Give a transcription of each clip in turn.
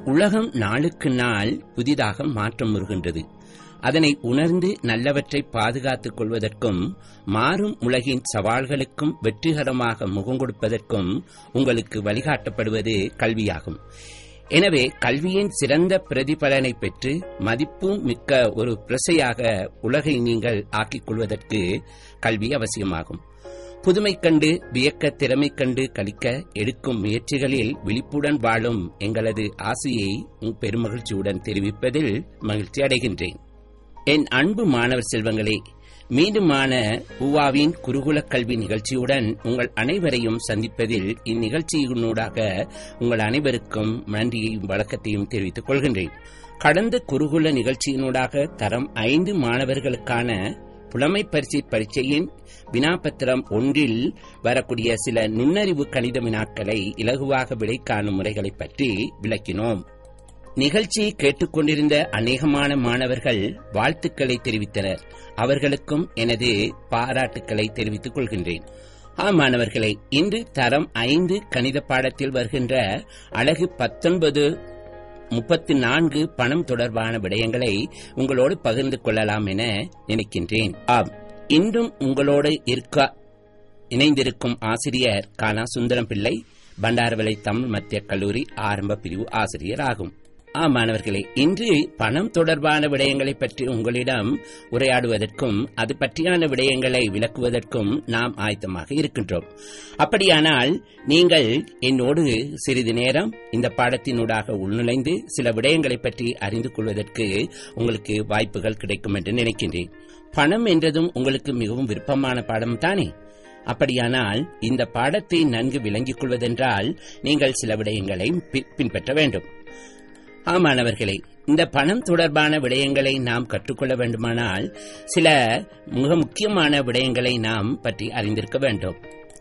உலகம் நாளுக்கு நாள் புதிதாக மாற்றம் வருகின்றது அதனை உணர்ந்து நல்லவற்றை பாதுகாத்துக் கொள்வதற்கும் மாறும் உலகின் சவால்களுக்கும் வெற்றிகரமாக முகம் கொடுப்பதற்கும் உங்களுக்கு வழிகாட்டப்படுவது கல்வியாகும் எனவே கல்வியின் சிறந்த பிரதிபலனை பெற்று மதிப்பு மிக்க ஒரு பிரசையாக உலகை நீங்கள் ஆக்கிக் கொள்வதற்கு கல்வி அவசியமாகும் புதுமை கண்டு வியக்க திறமை கண்டு கழிக்க எடுக்கும் முயற்சிகளில் விழிப்புடன் வாழும் எங்களது ஆசையை பெருமகிழ்ச்சியுடன் தெரிவிப்பதில் மகிழ்ச்சி அடைகின்றேன் என் அன்பு மாணவர் செல்வங்களே மீண்டுமான உவாவின் குருகுல கல்வி நிகழ்ச்சியுடன் உங்கள் அனைவரையும் சந்திப்பதில் இந்நிகழ்ச்சியினூடாக உங்கள் அனைவருக்கும் நன்றியையும் வழக்கத்தையும் தெரிவித்துக் கொள்கின்றேன் கடந்த குருகுல நிகழ்ச்சியினூடாக தரம் ஐந்து மாணவர்களுக்கான புலமை பரிசை பரீட்சையின் வினாபத்திரம் ஒன்றில் வரக்கூடிய சில நுண்ணறிவு கணித வினாக்களை இலகுவாக விடை காணும் முறைகளை பற்றி விளக்கினோம் நிகழ்ச்சியை கேட்டுக்கொண்டிருந்த அநேகமான மாணவர்கள் வாழ்த்துக்களை தெரிவித்தனர் அவர்களுக்கும் எனது பாராட்டுக்களை தெரிவித்துக் கொள்கின்றேன் ஆம் மாணவர்களே இன்று தரம் ஐந்து கணித பாடத்தில் வருகின்ற அழகு பத்தொன்பது முப்பத்தி நான்கு பணம் தொடர்பான விடயங்களை உங்களோடு பகிர்ந்து கொள்ளலாம் என நினைக்கின்றேன் ஆம் இன்றும் உங்களோடு இருக்க இணைந்திருக்கும் ஆசிரியர் கானா சுந்தரம் பிள்ளை பண்டாரவளை தமிழ் மத்திய கல்லூரி ஆரம்ப பிரிவு ஆசிரியர் ஆகும் ஆம் மாணவர்களே இன்று பணம் தொடர்பான விடயங்களை பற்றி உங்களிடம் உரையாடுவதற்கும் அது பற்றியான விடயங்களை விளக்குவதற்கும் நாம் ஆயத்தமாக இருக்கின்றோம் அப்படியானால் நீங்கள் என்னோடு சிறிது நேரம் இந்த பாடத்தினூடாக உள்நுழைந்து சில விடயங்களை பற்றி அறிந்து கொள்வதற்கு உங்களுக்கு வாய்ப்புகள் கிடைக்கும் என்று நினைக்கின்றேன் பணம் என்றதும் உங்களுக்கு மிகவும் விருப்பமான பாடம் தானே அப்படியானால் இந்த பாடத்தை நன்கு விளங்கிக் கொள்வதென்றால் நீங்கள் சில விடயங்களை பின்பற்ற வேண்டும் ஆமாணவர்களே இந்த பணம் தொடர்பான விடயங்களை நாம் கற்றுக்கொள்ள வேண்டுமானால் சில மிக முக்கியமான விடயங்களை நாம் பற்றி அறிந்திருக்க வேண்டும்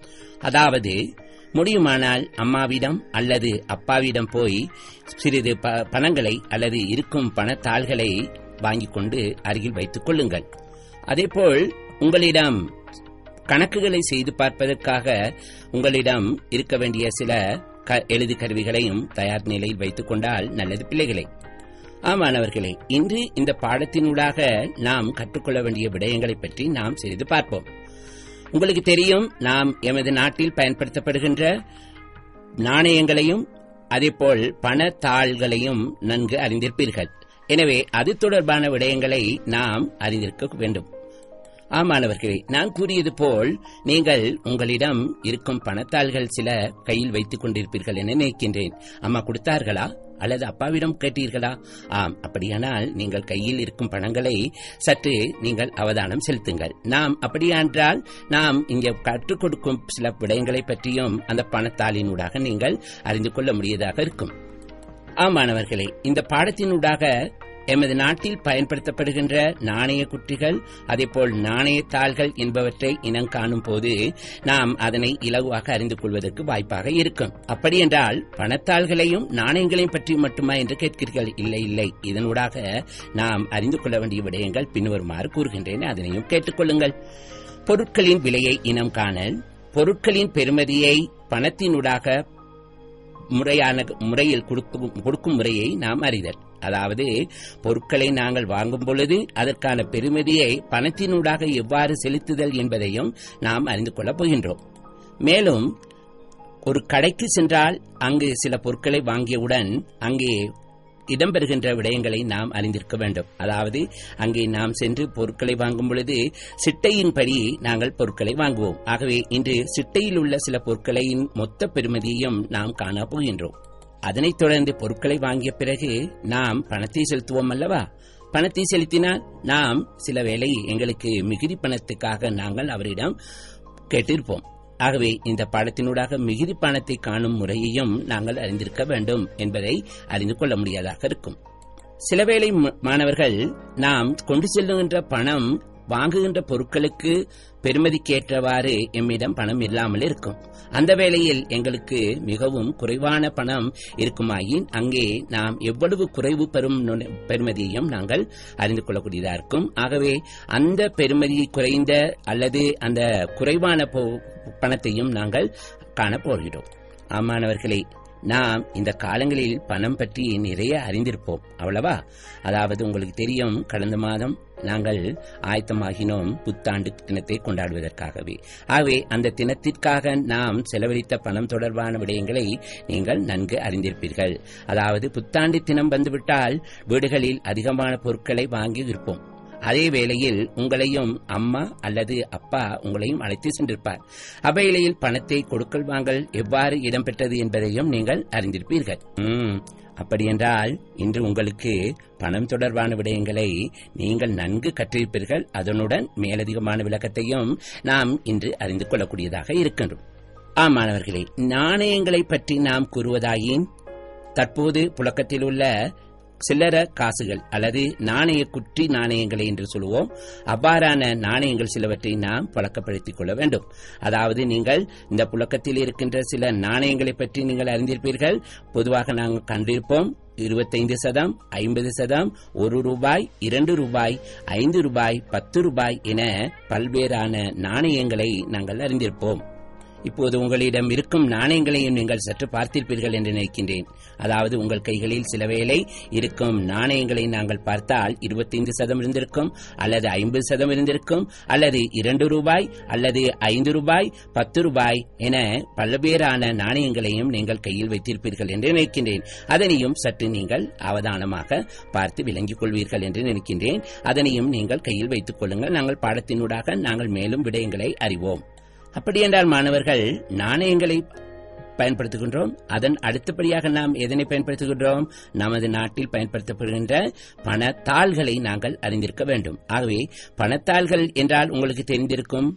அதாவது முடியுமானால் அம்மாவிடம் அல்லது அப்பாவிடம் போய் சிறிது பணங்களை அல்லது இருக்கும் பணத்தாள்களை வாங்கிக் கொண்டு அருகில் வைத்துக் கொள்ளுங்கள் அதேபோல் உங்களிடம் கணக்குகளை செய்து பார்ப்பதற்காக உங்களிடம் இருக்க வேண்டிய சில எழுது கருவிகளையும் தயார் நிலையில் வைத்துக் கொண்டால் நல்லது பிள்ளைகளே ஆமாணவர்களே இன்று இந்த பாடத்தினூடாக நாம் கற்றுக்கொள்ள வேண்டிய விடயங்களை பற்றி நாம் சிறிது பார்ப்போம் உங்களுக்கு தெரியும் நாம் எமது நாட்டில் பயன்படுத்தப்படுகின்ற நாணயங்களையும் அதேபோல் பணத்தாள்களையும் நன்கு அறிந்திருப்பீர்கள் எனவே அது தொடர்பான விடயங்களை நாம் அறிந்திருக்க வேண்டும் ஆமாணவர்களே நான் கூறியது போல் நீங்கள் உங்களிடம் இருக்கும் பணத்தாள்கள் சில கையில் வைத்துக் கொண்டிருப்பீர்கள் என நினைக்கின்றேன் அம்மா கொடுத்தார்களா அல்லது அப்பாவிடம் கேட்டீர்களா ஆம் அப்படியானால் நீங்கள் கையில் இருக்கும் பணங்களை சற்று நீங்கள் அவதானம் செலுத்துங்கள் நாம் அப்படியென்றால் நாம் இங்கே கற்றுக் கொடுக்கும் சில விடயங்களை பற்றியும் அந்த பணத்தாளினூடாக நீங்கள் அறிந்து கொள்ள முடியதாக இருக்கும் ஆமாணவர்களே இந்த பாடத்தினூடாக எமது நாட்டில் பயன்படுத்தப்படுகின்ற நாணய குற்றிகள் அதேபோல் நாணயத்தாள்கள் என்பவற்றை இனம் காணும் போது நாம் அதனை இலகுவாக அறிந்து கொள்வதற்கு வாய்ப்பாக இருக்கும் அப்படியென்றால் பணத்தாள்களையும் நாணயங்களையும் பற்றி மட்டுமா என்று கேட்கிறீர்கள் இல்லை இல்லை இதனூடாக நாம் அறிந்து கொள்ள வேண்டிய விடயங்கள் பின்வருமாறு கூறுகின்றேன் அதனையும் கேட்டுக்கொள்ளுங்கள் பொருட்களின் விலையை இனம் காணல் பொருட்களின் பெறுமதியை பணத்தினூடாக முறையான முறையில் கொடுக்கும் முறையை நாம் அறிதல் அதாவது பொருட்களை நாங்கள் வாங்கும் பொழுது அதற்கான பெருமதியை பணத்தினூடாக எவ்வாறு செலுத்துதல் என்பதையும் நாம் அறிந்து கொள்ளப் போகின்றோம் மேலும் ஒரு கடைக்கு சென்றால் அங்கு சில பொருட்களை வாங்கியவுடன் அங்கே இடம்பெறுகின்ற விடயங்களை நாம் அறிந்திருக்க வேண்டும் அதாவது அங்கே நாம் சென்று பொருட்களை வாங்கும் பொழுது சிட்டையின்படி நாங்கள் பொருட்களை வாங்குவோம் ஆகவே இன்று சிட்டையில் உள்ள சில பொருட்களின் மொத்த பெருமதியையும் நாம் காண போகின்றோம் அதனைத் தொடர்ந்து பொருட்களை வாங்கிய பிறகு நாம் பணத்தை செலுத்துவோம் அல்லவா பணத்தை செலுத்தினால் நாம் சில வேளை எங்களுக்கு மிகுதி பணத்துக்காக நாங்கள் அவரிடம் கேட்டிருப்போம் ஆகவே இந்த பாடத்தினூடாக மிகுதி பணத்தை காணும் முறையையும் நாங்கள் அறிந்திருக்க வேண்டும் என்பதை அறிந்து கொள்ள முடியாதாக இருக்கும் சிலவேளை மாணவர்கள் நாம் கொண்டு செல்லுகின்ற பணம் வாங்குகின்ற பொருட்களுக்கு பெருமதிக்கேற்றவாறு எம்மிடம் பணம் இல்லாமல் இருக்கும் அந்த வேளையில் எங்களுக்கு மிகவும் குறைவான பணம் இருக்குமாயின் அங்கே நாம் எவ்வளவு குறைவு பெறும் பெருமதியையும் நாங்கள் அறிந்து கொள்ளக்கூடியதா இருக்கும் ஆகவே அந்த பெருமதி குறைந்த அல்லது அந்த குறைவான பணத்தையும் நாங்கள் காணப்போகிறோம் ஆமானவர்களே நாம் இந்த காலங்களில் பணம் பற்றி நிறைய அறிந்திருப்போம் அவ்வளவா அதாவது உங்களுக்கு தெரியும் கடந்த மாதம் நாங்கள் ஆயத்தமாகினோம் புத்தாண்டு தினத்தை கொண்டாடுவதற்காகவே ஆகவே அந்த தினத்திற்காக நாம் செலவழித்த பணம் தொடர்பான விடயங்களை நீங்கள் நன்கு அறிந்திருப்பீர்கள் அதாவது புத்தாண்டு தினம் வந்துவிட்டால் வீடுகளில் அதிகமான பொருட்களை வாங்கி இருப்போம் அதே வேளையில் உங்களையும் அம்மா அல்லது அப்பா உங்களையும் அழைத்து சென்றிருப்பார் அவையிலையில் பணத்தை கொடுக்கல் வாங்கல் எவ்வாறு இடம்பெற்றது என்பதையும் நீங்கள் அறிந்திருப்பீர்கள் ம், அப்படியென்றால் இன்று உங்களுக்கு பணம் தொடர்பான விடயங்களை நீங்கள் நன்கு கற்றிருப்பீர்கள் அதனுடன் மேலதிகமான விளக்கத்தையும் நாம் இன்று அறிந்து கொள்ளக்கூடியதாக இருக்கின்றோம் ஆம் மாணவர்களே நாணயங்களை பற்றி நாம் கூறுவதாயின் தற்போது புழக்கத்தில் உள்ள சில்லற காசுகள் அல்லது நாணய குற்றி நாணயங்களை என்று சொல்லுவோம் அவ்வாறான நாணயங்கள் சிலவற்றை நாம் பழக்கப்படுத்திக் கொள்ள வேண்டும் அதாவது நீங்கள் இந்த புழக்கத்தில் இருக்கின்ற சில நாணயங்களை பற்றி நீங்கள் அறிந்திருப்பீர்கள் பொதுவாக நாங்கள் கண்டிருப்போம் இருபத்தைந்து சதம் ஐம்பது சதம் ஒரு ரூபாய் இரண்டு ரூபாய் ஐந்து ரூபாய் பத்து ரூபாய் என பல்வேறான நாணயங்களை நாங்கள் அறிந்திருப்போம் இப்போது உங்களிடம் இருக்கும் நாணயங்களையும் நீங்கள் சற்று பார்த்திருப்பீர்கள் என்று நினைக்கின்றேன் அதாவது உங்கள் கைகளில் சில வேளை இருக்கும் நாணயங்களை நாங்கள் பார்த்தால் இருபத்தைந்து சதம் இருந்திருக்கும் அல்லது ஐம்பது சதம் இருந்திருக்கும் அல்லது இரண்டு ரூபாய் அல்லது ஐந்து ரூபாய் பத்து ரூபாய் என பல்வேறான நாணயங்களையும் நீங்கள் கையில் வைத்திருப்பீர்கள் என்று நினைக்கின்றேன் அதனையும் சற்று நீங்கள் அவதானமாக பார்த்து விளங்கிக் கொள்வீர்கள் என்று நினைக்கின்றேன் அதனையும் நீங்கள் கையில் வைத்துக் கொள்ளுங்கள் நாங்கள் பாடத்தினூடாக நாங்கள் மேலும் விடயங்களை அறிவோம் அப்படியென்றால் மாணவர்கள் நாணயங்களை பயன்படுத்துகின்றோம் அதன் அடுத்தபடியாக நாம் எதனை பயன்படுத்துகின்றோம் நமது நாட்டில் பயன்படுத்தப்படுகின்ற பணத்தாள்களை நாங்கள் அறிந்திருக்க வேண்டும் ஆகவே பணத்தாள்கள் என்றால் உங்களுக்கு தெரிந்திருக்கும்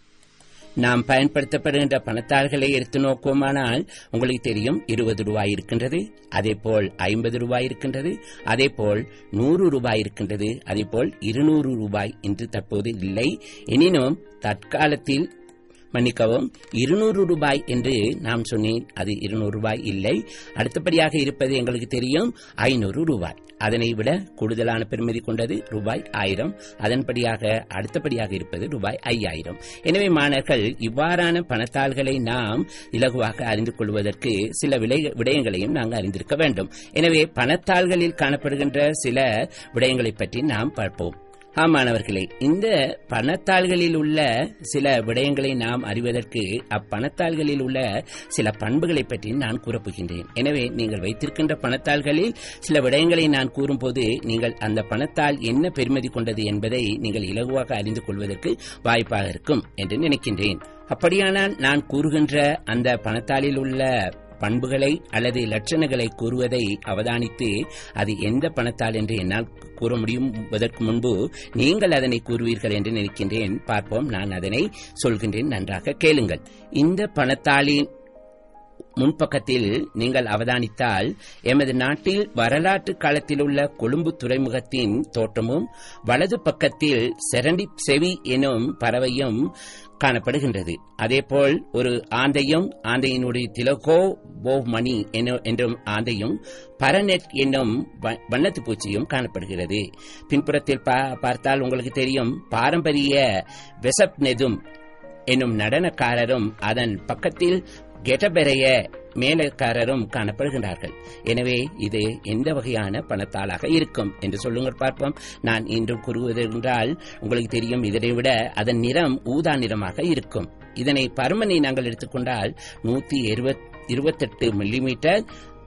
நாம் பயன்படுத்தப்படுகின்ற பணத்தாள்களை எடுத்து நோக்குவோமானால் உங்களுக்கு தெரியும் இருபது ரூபாய் இருக்கின்றது அதேபோல் ஐம்பது ரூபாய் இருக்கின்றது அதேபோல் நூறு ரூபாய் இருக்கின்றது அதேபோல் இருநூறு ரூபாய் என்று தற்போது இல்லை எனினும் தற்காலத்தில் மன்னிக்கவும் இருநூறு ரூபாய் என்று நாம் சொன்னேன் அது இருநூறு ரூபாய் இல்லை அடுத்தபடியாக இருப்பது எங்களுக்கு தெரியும் ஐநூறு ரூபாய் அதனை விட கூடுதலான பெருமதி கொண்டது ரூபாய் ஆயிரம் அதன்படியாக அடுத்தபடியாக இருப்பது ரூபாய் ஐயாயிரம் எனவே மாணவர்கள் இவ்வாறான பணத்தாள்களை நாம் இலகுவாக அறிந்து கொள்வதற்கு சில விலை- விடயங்களையும் நாங்கள் அறிந்திருக்க வேண்டும் எனவே பணத்தாள்களில் காணப்படுகின்ற சில விடயங்களை பற்றி நாம் பார்ப்போம் ஆம் மாணவர்களே இந்த பணத்தாள்களில் உள்ள சில விடயங்களை நாம் அறிவதற்கு அப்பணத்தாள்களில் உள்ள சில பண்புகளை பற்றி நான் கூறப்போகின்றேன் எனவே நீங்கள் வைத்திருக்கின்ற பணத்தாள்களில் சில விடயங்களை நான் கூறும்போது நீங்கள் அந்த பணத்தாள் என்ன பெருமதி கொண்டது என்பதை நீங்கள் இலகுவாக அறிந்து கொள்வதற்கு வாய்ப்பாக இருக்கும் என்று நினைக்கின்றேன் அப்படியானால் நான் கூறுகின்ற அந்த பணத்தாளில் உள்ள பண்புகளை அல்லது லட்சணங்களை கூறுவதை அவதானித்து அது எந்த பணத்தால் என்று என்னால் கூற முடியும் அதற்கு முன்பு நீங்கள் அதனை கூறுவீர்கள் என்று நினைக்கின்றேன் பார்ப்போம் நான் அதனை சொல்கின்றேன் நன்றாக கேளுங்கள் இந்த பணத்தாளின் முன்பக்கத்தில் நீங்கள் அவதானித்தால் எமது நாட்டில் வரலாற்று காலத்தில் உள்ள கொழும்பு துறைமுகத்தின் தோற்றமும் வலது பக்கத்தில் செரண்டி செவி எனும் பறவையும் காணப்படுகின்றது அதேபோல் ஒரு ஆந்தையும் ஆந்தையினுடைய திலகோ போ மணி என- என்றும் ஆந்தையும் பரநெட் என்னும் வ- வண்ணத்துப் பூச்சியும் காணப்படுகிறது பின்புறத்தில் பா- பார்த்தால் உங்களுக்கு தெரியும் பாரம்பரிய வெசப் நெதும் என்னும் நடனக்காரரும் அதன் பக்கத்தில் கெட்டபெறைய மேலக்காரரும் காணப்படுகின்றார்கள் எனவே இது எந்த வகையான பணத்தாளாக இருக்கும் என்று சொல்லுங்கள் பார்ப்போம் நான் இன்று கூறுவது என்றால் உங்களுக்கு தெரியும் இதனை விட அதன் நிறம் ஊதா நிறமாக இருக்கும் இதனை பருமனை நாங்கள் எடுத்துக்கொண்டால் நூத்தி இருபத்தெட்டு மில்லிமீட்டர்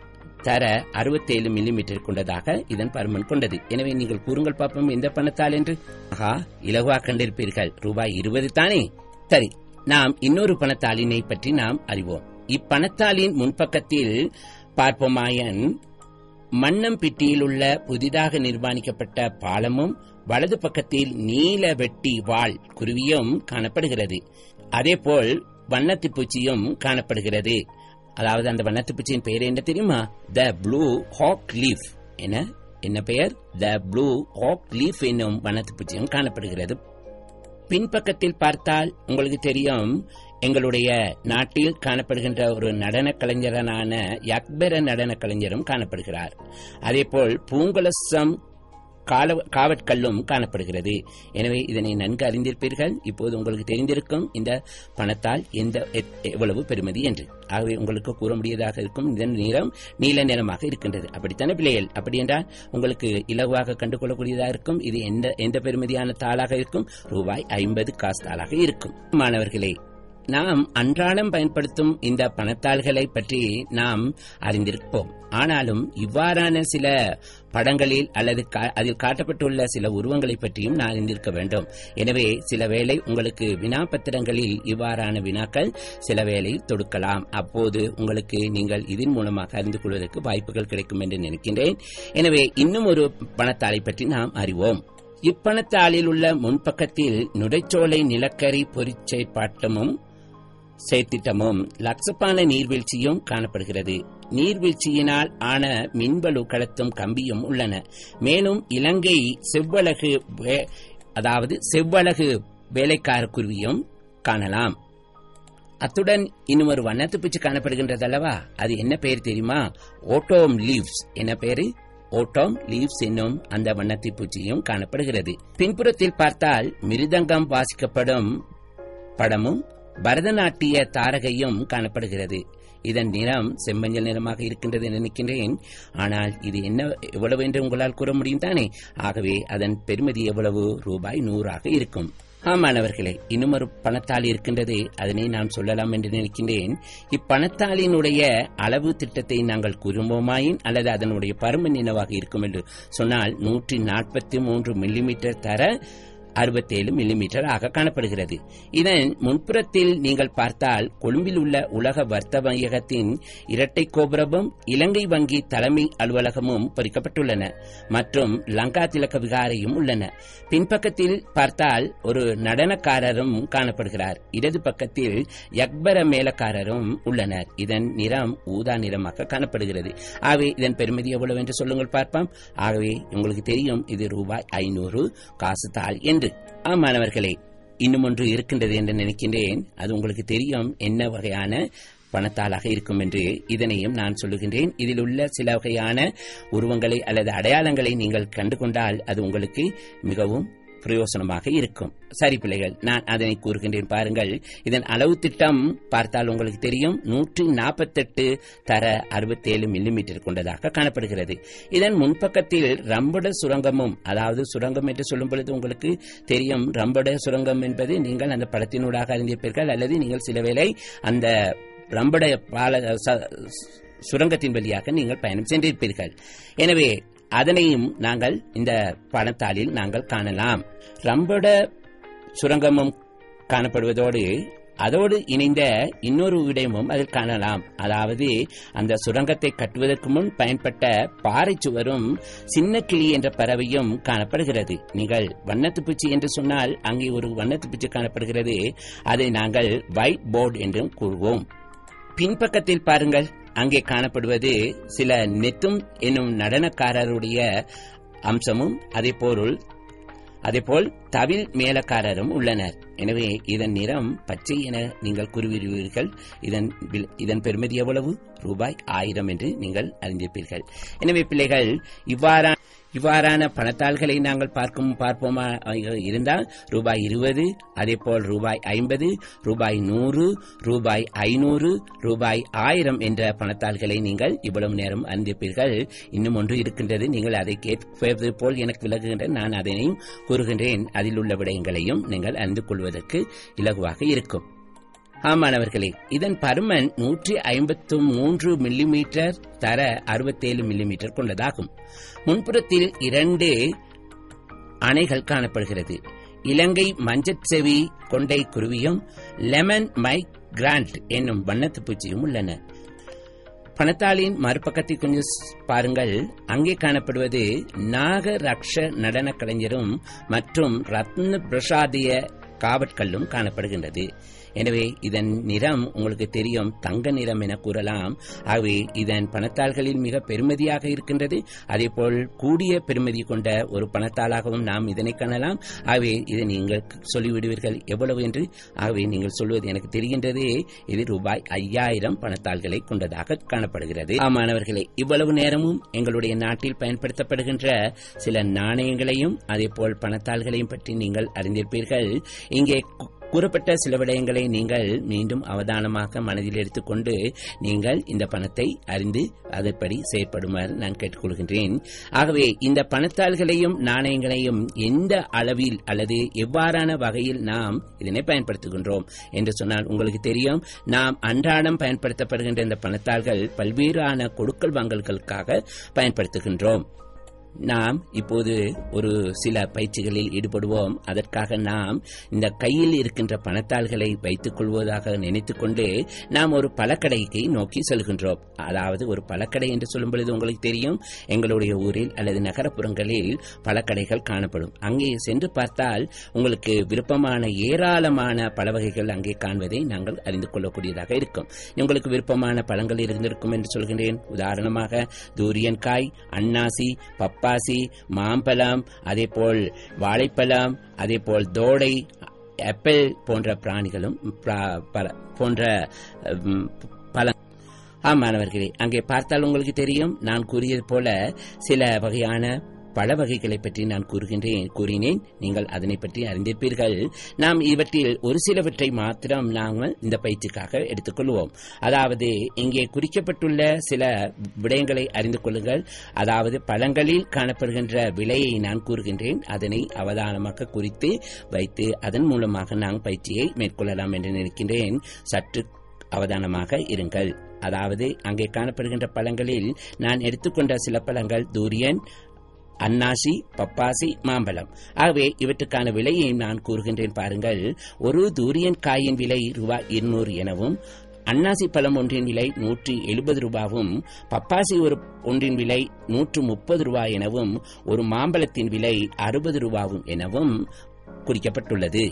தர அறுபத்தேழு மில்லிமீட்டர் கொண்டதாக இதன் பருமன் கொண்டது எனவே நீங்கள் கூறுங்கள் பார்ப்போம் எந்த பணத்தால் என்று ஆஹா இலகுவா கண்டிருப்பீர்கள் ரூபாய் இருபது தானே சரி நாம் இன்னொரு பணத்தாளினை பற்றி நாம் அறிவோம் இப்பணத்தாளின் முன்பக்கத்தில் பார்ப்போமாயன் மன்னம்பிட்டியில் உள்ள புதிதாக நிர்மாணிக்கப்பட்ட பாலமும் வலது பக்கத்தில் நீல வெட்டி வாள் குருவியும் காணப்படுகிறது அதேபோல் வண்ணத்துப் பூச்சியும் காணப்படுகிறது அதாவது அந்த வண்ணத்துப் பூச்சியின் பெயர் என்ன தெரியுமா த ப்ளூ ஹாக் லீஃப் என என்ன பெயர் த ப்ளூ ஹாக் லீஃப் என்னும் வண்ணத்துப் பூச்சியும் காணப்படுகிறது பின்பக்கத்தில் பார்த்தால் உங்களுக்கு தெரியும் எங்களுடைய நாட்டில் காணப்படுகின்ற ஒரு நடன கலைஞரான யக்பெர நடன கலைஞரும் காணப்படுகிறார் அதேபோல் பூங்குலசம் கால- காவற்கல்லும் காணப்படுகிறது எனவே இதனை நன்கு அறிந்திருப்பீர்கள் இப்போது உங்களுக்கு தெரிந்திருக்கும் இந்த பணத்தால் எந்த எத்- எவ்வளவு பெறுமதி என்று ஆகவே உங்களுக்கு கூற முடியதாக இருக்கும் இதன் நிறம் நீல நிறமாக இருக்கின்றது அப்படித்தானே பிள்ளைகள் அப்படி என்றால் உங்களுக்கு இலகுவாக கண்டுகொள்ளக்கூடியதாக இருக்கும் இது எந்த எந்த பெறுமதியான தாளாக இருக்கும் ரூபாய் ஐம்பது காசு தாளாக இருக்கும் மாணவர்களே நாம் அன்றாடம் பயன்படுத்தும் இந்த பணத்தாள்களை பற்றி நாம் அறிந்திருப்போம் ஆனாலும் இவ்வாறான சில படங்களில் அல்லது கா- அதில் காட்டப்பட்டுள்ள சில உருவங்களை பற்றியும் நான் அறிந்திருக்க வேண்டும் எனவே சில வேளை உங்களுக்கு வினாபத்திரங்களில் இவ்வாறான வினாக்கள் சில வேளை தொடுக்கலாம் அப்போது உங்களுக்கு நீங்கள் இதன் மூலமாக அறிந்து கொள்வதற்கு வாய்ப்புகள் கிடைக்கும் என்று நினைக்கின்றேன் எனவே இன்னும் ஒரு பணத்தாளை பற்றி நாம் அறிவோம் இப்பணத்தாளில் உள்ள முன்பக்கத்தில் நுரைச்சோலை நிலக்கரி பொறிச்செயற்பாட்டமும் செயற்திட்டமும் லக்ஸப்பான நீர்வீழ்ச்சியும் காணப்படுகிறது நீர்வீழ்ச்சியினால் ஆன மின்பலு கடத்தும் கம்பியும் உள்ளன மேலும் இலங்கை செவ்வழகு வே- அதாவது செவ்வழகு வேலைக்கார குருவியும் காணலாம் அத்துடன் இன்னும் ஒரு வண்ணத்து பூச்சி காணப்படுகின்றது அல்லவா அது என்ன பெயர் தெரியுமா ஓட்டோம் லீவ்ஸ் என்ன பேரு ஓட்டோம் லீவ்ஸ் என்னும் அந்த வண்ணத்து பூச்சியும் காணப்படுகிறது பின்புறத்தில் பார்த்தால் மிருதங்கம் வாசிக்கப்படும் படமும் பரதநாட்டிய தாரகையும் காணப்படுகிறது இதன் நிறம் செம்மஞ்சள் நிறமாக இருக்கின்றது என்று நினைக்கின்றேன் ஆனால் இது என்ன எவ்வளவு என்று உங்களால் கூற முடியும் தானே ஆகவே அதன் பெறுமதி எவ்வளவு ரூபாய் நூறாக இருக்கும் ஆமாணவர்களே இன்னும் ஒரு பணத்தாள் இருக்கின்றது அதனை நான் சொல்லலாம் என்று நினைக்கின்றேன் இப்பணத்தாளினுடைய அளவு திட்டத்தை நாங்கள் கூறுவோமாயின் அல்லது அதனுடைய பருமன் என்னவாக இருக்கும் என்று சொன்னால் நூற்றி நாற்பத்தி மூன்று மில்லிமீட்டர் தர அறுபத்தேழு மில்லிமீட்டர் ஆக காணப்படுகிறது இதன் முன்புறத்தில் நீங்கள் பார்த்தால் கொழும்பில் உள்ள உலக வர்த்தக மையகத்தின் இரட்டை கோபுரமும் இலங்கை வங்கி தலைமை அலுவலகமும் பொறிக்கப்பட்டுள்ளன மற்றும் லங்கா திலக்க விகாரையும் உள்ளன பின்பக்கத்தில் பார்த்தால் ஒரு நடனக்காரரும் காணப்படுகிறார் இடது பக்கத்தில் யக்பர மேலக்காரரும் உள்ளனர் இதன் நிறம் ஊதா நிறமாக காணப்படுகிறது ஆகவே இதன் பெருமதி எவ்வளவு என்று சொல்லுங்கள் பார்ப்போம் ஆகவே உங்களுக்கு தெரியும் இது ரூபாய் ஐநூறு காசு தாள் என்று ஆம் மாணவர்களே இன்னும் ஒன்று இருக்கின்றது என்று நினைக்கின்றேன் அது உங்களுக்கு தெரியும் என்ன வகையான பணத்தாளாக இருக்கும் என்று இதனையும் நான் சொல்லுகின்றேன் இதில் உள்ள சில வகையான உருவங்களை அல்லது அடையாளங்களை நீங்கள் கண்டுகொண்டால் அது உங்களுக்கு மிகவும் பிரயோசனமாக இருக்கும் சரி பிள்ளைகள் நான் அதனை கூறுகின்றேன் பாருங்கள் இதன் அளவு திட்டம் பார்த்தால் உங்களுக்கு தெரியும் நூற்றி நாற்பத்தெட்டு தர அறுபத்தேழு மில்லிமீட்டர் கொண்டதாக காணப்படுகிறது இதன் முன்பக்கத்தில் ரம்பட சுரங்கமும் அதாவது சுரங்கம் என்று சொல்லும் பொழுது உங்களுக்கு தெரியும் ரம்பட சுரங்கம் என்பது நீங்கள் அந்த படத்தினூடாக அறிந்திருப்பீர்கள் அல்லது நீங்கள் சில வேளை அந்த ரம்பட பால ச- சுரங்கத்தின் வழியாக நீங்கள் பயணம் சென்றிருப்பீர்கள் எனவே அதனையும் நாங்கள் இந்த பணத்தாளில் நாங்கள் காணலாம் ரம்பட சுரங்கமும் காணப்படுவதோடு அதோடு இணைந்த இன்னொரு விடயமும் அதில் காணலாம் அதாவது அந்த சுரங்கத்தை கட்டுவதற்கு முன் பயன்பட்ட பாறை சுவரும் சின்ன கிளி என்ற பறவையும் காணப்படுகிறது நீங்கள் வண்ணத்து பூச்சி என்று சொன்னால் அங்கே ஒரு வண்ணத்து பூச்சி காணப்படுகிறது அதை நாங்கள் ஒயிட் போர்டு என்றும் கூறுவோம் பின்பக்கத்தில் பாருங்கள் அங்கே காணப்படுவது சில நெத்தும் என்னும் நடனக்காரருடைய அம்சமும் அதே பொருள் அதேபோல் தவில் மேலக்காரரும் உள்ளனர் எனவே இதன் நிறம் பச்சை என நீங்கள் கூறுவீர்கள் இதன் வில்- இதன் பெறுமதி எவ்வளவு ரூபாய் ஆயிரம் என்று நீங்கள் அறிந்திருப்பீர்கள் எனவே பிள்ளைகள் இவ்வாறான இவ்வாறான பணத்தாள்களை நாங்கள் பார்க்கும் பார்ப்போமா அஹ், இருந்தால் ரூபாய் இருபது அதேபோல் ரூபாய் ஐம்பது ரூபாய் நூறு ரூபாய் ஐநூறு ரூபாய் ஆயிரம் என்ற பணத்தாள்களை நீங்கள் இவ்வளவு நேரம் அறிந்திருப்பீர்கள் இன்னும் ஒன்று இருக்கின்றது நீங்கள் அதை கேட்பது போல் எனக்கு விலகுகின்ற நான் அதனையும் கூறுகின்றேன் அதில் உள்ள விடயங்களையும் நீங்கள் அறிந்து கொள்வதற்கு இலகுவாக இருக்கும் ஆமாணவர்களே இதன் பருமன் நூற்றி ஐம்பத்து மூன்று மில்லிமீட்டர் தர அறுபத்தேழு மில்லிமீட்டர் கொண்டதாகும் முன்புறத்தில் இரண்டு அணைகள் காணப்படுகிறது இலங்கை மஞ்சட்செவி கொண்டை குருவியும் லெமன் மைக் கிராண்ட் என்னும் வண்ணத்து பூச்சியும் உள்ளன பணத்தாளின் மறுபக்கத்தை கொஞ்சம் ஸ்- பாருங்கள் அங்கே காணப்படுவது நாக ரக்ஷ நடன கலைஞரும் மற்றும் ரத்ன பிரசாதிய காவற்கல்லும் காணப்படுகின்றது எனவே இதன் நிறம் உங்களுக்கு தெரியும் தங்க நிறம் என கூறலாம் ஆகவே இதன் பணத்தாள்களில் மிக பெருமதியாக இருக்கின்றது அதேபோல் கூடிய பெருமதி கொண்ட ஒரு பணத்தாளாகவும் நாம் இதனை காணலாம் ஆகவே இதை நீங்கள் சொல்லிவிடுவீர்கள் எவ்வளவு என்று ஆகவே நீங்கள் சொல்வது எனக்கு தெரிகின்றது இது ரூபாய் ஐயாயிரம் பணத்தாள்களை கொண்டதாக காணப்படுகிறது ஆமாணவர்களே இவ்வளவு நேரமும் எங்களுடைய நாட்டில் பயன்படுத்தப்படுகின்ற சில நாணயங்களையும் அதேபோல் பணத்தாள்களையும் பற்றி நீங்கள் அறிந்திருப்பீர்கள் இங்கே கூறப்பட்ட சில விடயங்களை நீங்கள் மீண்டும் அவதானமாக மனதில் எடுத்துக்கொண்டு நீங்கள் இந்த பணத்தை அறிந்து அதன்படி செயற்படுமாறு நான் கேட்டுக்கொள்கின்றேன் ஆகவே இந்த பணத்தாள்களையும் நாணயங்களையும் எந்த அளவில் அல்லது எவ்வாறான வகையில் நாம் இதனை பயன்படுத்துகின்றோம் என்று சொன்னால் உங்களுக்கு தெரியும் நாம் அன்றாடம் பயன்படுத்தப்படுகின்ற இந்த பணத்தாள்கள் பல்வேறான கொடுக்கல் வாங்கல்களுக்காக பயன்படுத்துகின்றோம் நாம் இப்போது ஒரு சில பயிற்சிகளில் ஈடுபடுவோம் அதற்காக நாம் இந்த கையில் இருக்கின்ற பணத்தாள்களை வைத்துக் கொள்வதாக நினைத்துக்கொண்டு நாம் ஒரு பழக்கடைக்கு நோக்கி செல்கின்றோம் அதாவது ஒரு பழக்கடை என்று சொல்லும் பொழுது உங்களுக்கு தெரியும் எங்களுடைய ஊரில் அல்லது நகரப்புறங்களில் பழக்கடைகள் காணப்படும் அங்கே சென்று பார்த்தால் உங்களுக்கு விருப்பமான ஏராளமான பல வகைகள் அங்கே காண்பதை நாங்கள் அறிந்து கொள்ளக்கூடியதாக இருக்கும் உங்களுக்கு விருப்பமான பழங்கள் இருந்திருக்கும் என்று சொல்கின்றேன் உதாரணமாக தூரியன் காய் அன்னாசி பப்பாசி மாம்பழம் அதேபோல் வாழைப்பழம் அதேபோல் தோடை ஆப்பிள் போன்ற பிராணிகளும் பிரா- பல- போன்ற ம், பல ஆமாணவர்களே அங்கே பார்த்தால் உங்களுக்கு தெரியும் நான் கூறியது போல சில வகையான பல வகைகளை பற்றி நான் கூறுகின்றேன் கூறினேன் நீங்கள் அதனை பற்றி அறிந்திருப்பீர்கள் நாம் இவற்றில் ஒரு சிலவற்றை மாத்திரம் நாங்கள் இந்த பயிற்சிக்காக எடுத்துக்கொள்வோம் அதாவது இங்கே குறிக்கப்பட்டுள்ள சில விடயங்களை அறிந்து கொள்ளுங்கள் அதாவது பழங்களில் காணப்படுகின்ற விலையை நான் கூறுகின்றேன் அதனை அவதானமாக குறித்து வைத்து அதன் மூலமாக நாங்கள் பயிற்சியை மேற்கொள்ளலாம் என்று நினைக்கின்றேன் சற்று அவதானமாக இருங்கள் அதாவது அங்கே காணப்படுகின்ற பழங்களில் நான் எடுத்துக்கொண்ட சில பழங்கள் தூரியன் அன்னாசி பப்பாசி மாம்பழம் ஆகவே இவற்றுக்கான விலையை நான் கூறுகின்றேன் பாருங்கள் ஒரு தூரியன் காயின் விலை ரூபாய் இருநூறு எனவும் அன்னாசி பழம் ஒன்றின் விலை நூற்றி எழுபது ரூபாவும் பப்பாசி ஒரு ஒன்றின் விலை நூற்று முப்பது ரூபாய் எனவும் ஒரு மாம்பழத்தின் விலை அறுபது ரூபாவும் எனவும் குறிக்கப்பட்டுள்ளது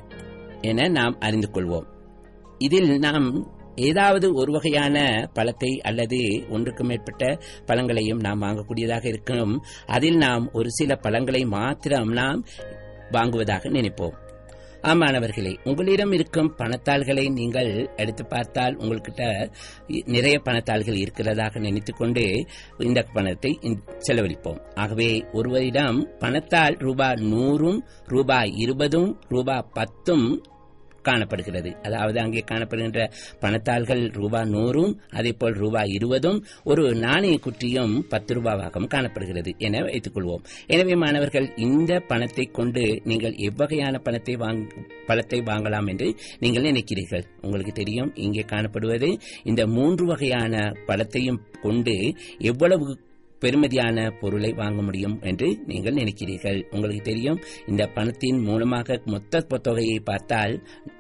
என நாம் அறிந்து கொள்வோம் இதில் நாம் ஏதாவது ஒரு வகையான பழத்தை அல்லது ஒன்றுக்கு மேற்பட்ட பழங்களையும் நாம் வாங்கக்கூடியதாக இருக்கும் அதில் நாம் ஒரு சில பழங்களை மாத்திரம் நாம் வாங்குவதாக நினைப்போம் ஆமாணவர்களே உங்களிடம் இருக்கும் பணத்தாள்களை நீங்கள் எடுத்து பார்த்தால் உங்கள்கிட்ட நிறைய பணத்தாள்கள் இருக்கிறதாக நினைத்துக்கொண்டு இந்த பணத்தை செலவழிப்போம் ஆகவே ஒருவரிடம் பணத்தால் ரூபாய் நூறும் ரூபாய் இருபதும் ரூபாய் பத்தும் காணப்படுகிறது அதாவது அங்கே காணப்படுகின்ற பணத்தாள்கள் ரூபாய் நூறும் அதே போல் ரூபாய் இருபதும் ஒரு நாணய குற்றியும் பத்து ரூபாவாகவும் காணப்படுகிறது என வைத்துக் கொள்வோம் எனவே மாணவர்கள் இந்த பணத்தை கொண்டு நீங்கள் எவ்வகையான பணத்தை வாங்க பழத்தை வாங்கலாம் என்று நீங்கள் நினைக்கிறீர்கள் உங்களுக்கு தெரியும் இங்கே காணப்படுவது இந்த மூன்று வகையான பழத்தையும் கொண்டு எவ்வளவு பெருமதியான பொருளை வாங்க முடியும் என்று நீங்கள் நினைக்கிறீர்கள் உங்களுக்கு தெரியும் இந்த பணத்தின் மூலமாக மொத்த தொகையை பார்த்தால்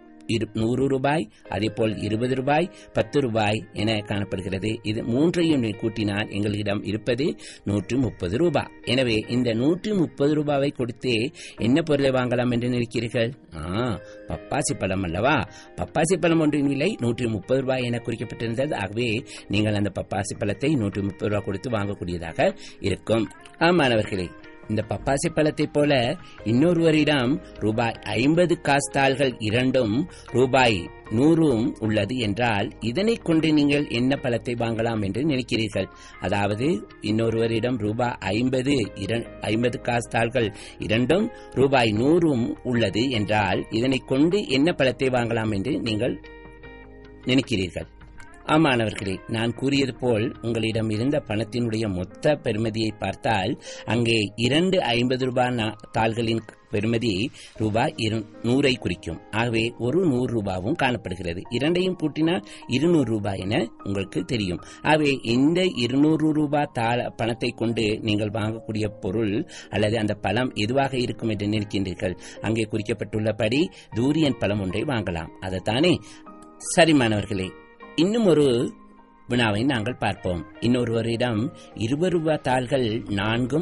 நூறு ரூபாய் அதேபோல் இருபது ரூபாய் பத்து ரூபாய் என காணப்படுகிறது இது மூன்றையும் கூட்டினால் எங்களிடம் இருப்பது நூற்றி முப்பது ரூபாய் எனவே இந்த நூற்றி முப்பது ரூபாவை கொடுத்து என்ன பொருளை வாங்கலாம் என்று நினைக்கிறீர்கள் ஆ பப்பாசி பழம் அல்லவா பப்பாசி பழம் ஒன்றின் விலை நூற்றி முப்பது ரூபாய் என குறிக்கப்பட்டிருந்தது ஆகவே நீங்கள் அந்த பப்பாசி பழத்தை நூற்றி முப்பது ரூபாய் கொடுத்து வாங்கக்கூடியதாக இருக்கும் ஆமாணவர்களே இந்த பப்பாசி பழத்தைப் போல இன்னொருவரிடம் ரூபாய் ஐம்பது காஸ்தாள்கள் இரண்டும் ரூபாய் நூறும் உள்ளது என்றால் இதனை கொண்டு நீங்கள் என்ன பழத்தை வாங்கலாம் என்று நினைக்கிறீர்கள் அதாவது இன்னொருவரிடம் ரூபாய் ஐம்பது ஐம்பது காஸ்தாள்கள் இரண்டும் ரூபாய் நூறும் உள்ளது என்றால் இதனை கொண்டு என்ன பழத்தை வாங்கலாம் என்று நீங்கள் நினைக்கிறீர்கள் ஆமாணவர்களே நான் கூறியது போல் உங்களிடம் இருந்த பணத்தினுடைய மொத்த பெருமதியை பார்த்தால் அங்கே இரண்டு ஐம்பது ரூபாய் தாள்களின் பெருமதி ரூபாய் நூறை குறிக்கும் ஆகவே ஒரு நூறு ரூபாவும் காணப்படுகிறது இரண்டையும் கூட்டினால் இருநூறு ரூபாய் என உங்களுக்கு தெரியும் ஆகவே இந்த இருநூறு ரூபாய் தாள பணத்தை கொண்டு நீங்கள் வாங்கக்கூடிய பொருள் அல்லது அந்த பழம் எதுவாக இருக்கும் என்று நினைக்கின்றீர்கள் அங்கே குறிக்கப்பட்டுள்ளபடி தூரியன் பழம் ஒன்றை வாங்கலாம் அதைத்தானே சரி மாணவர்களே இன்னும் ஒரு வினாவை நாங்கள் பார்ப்போம் இன்னொருவரிடம் இருபது ரூபாய் தாள்கள் நான்கும்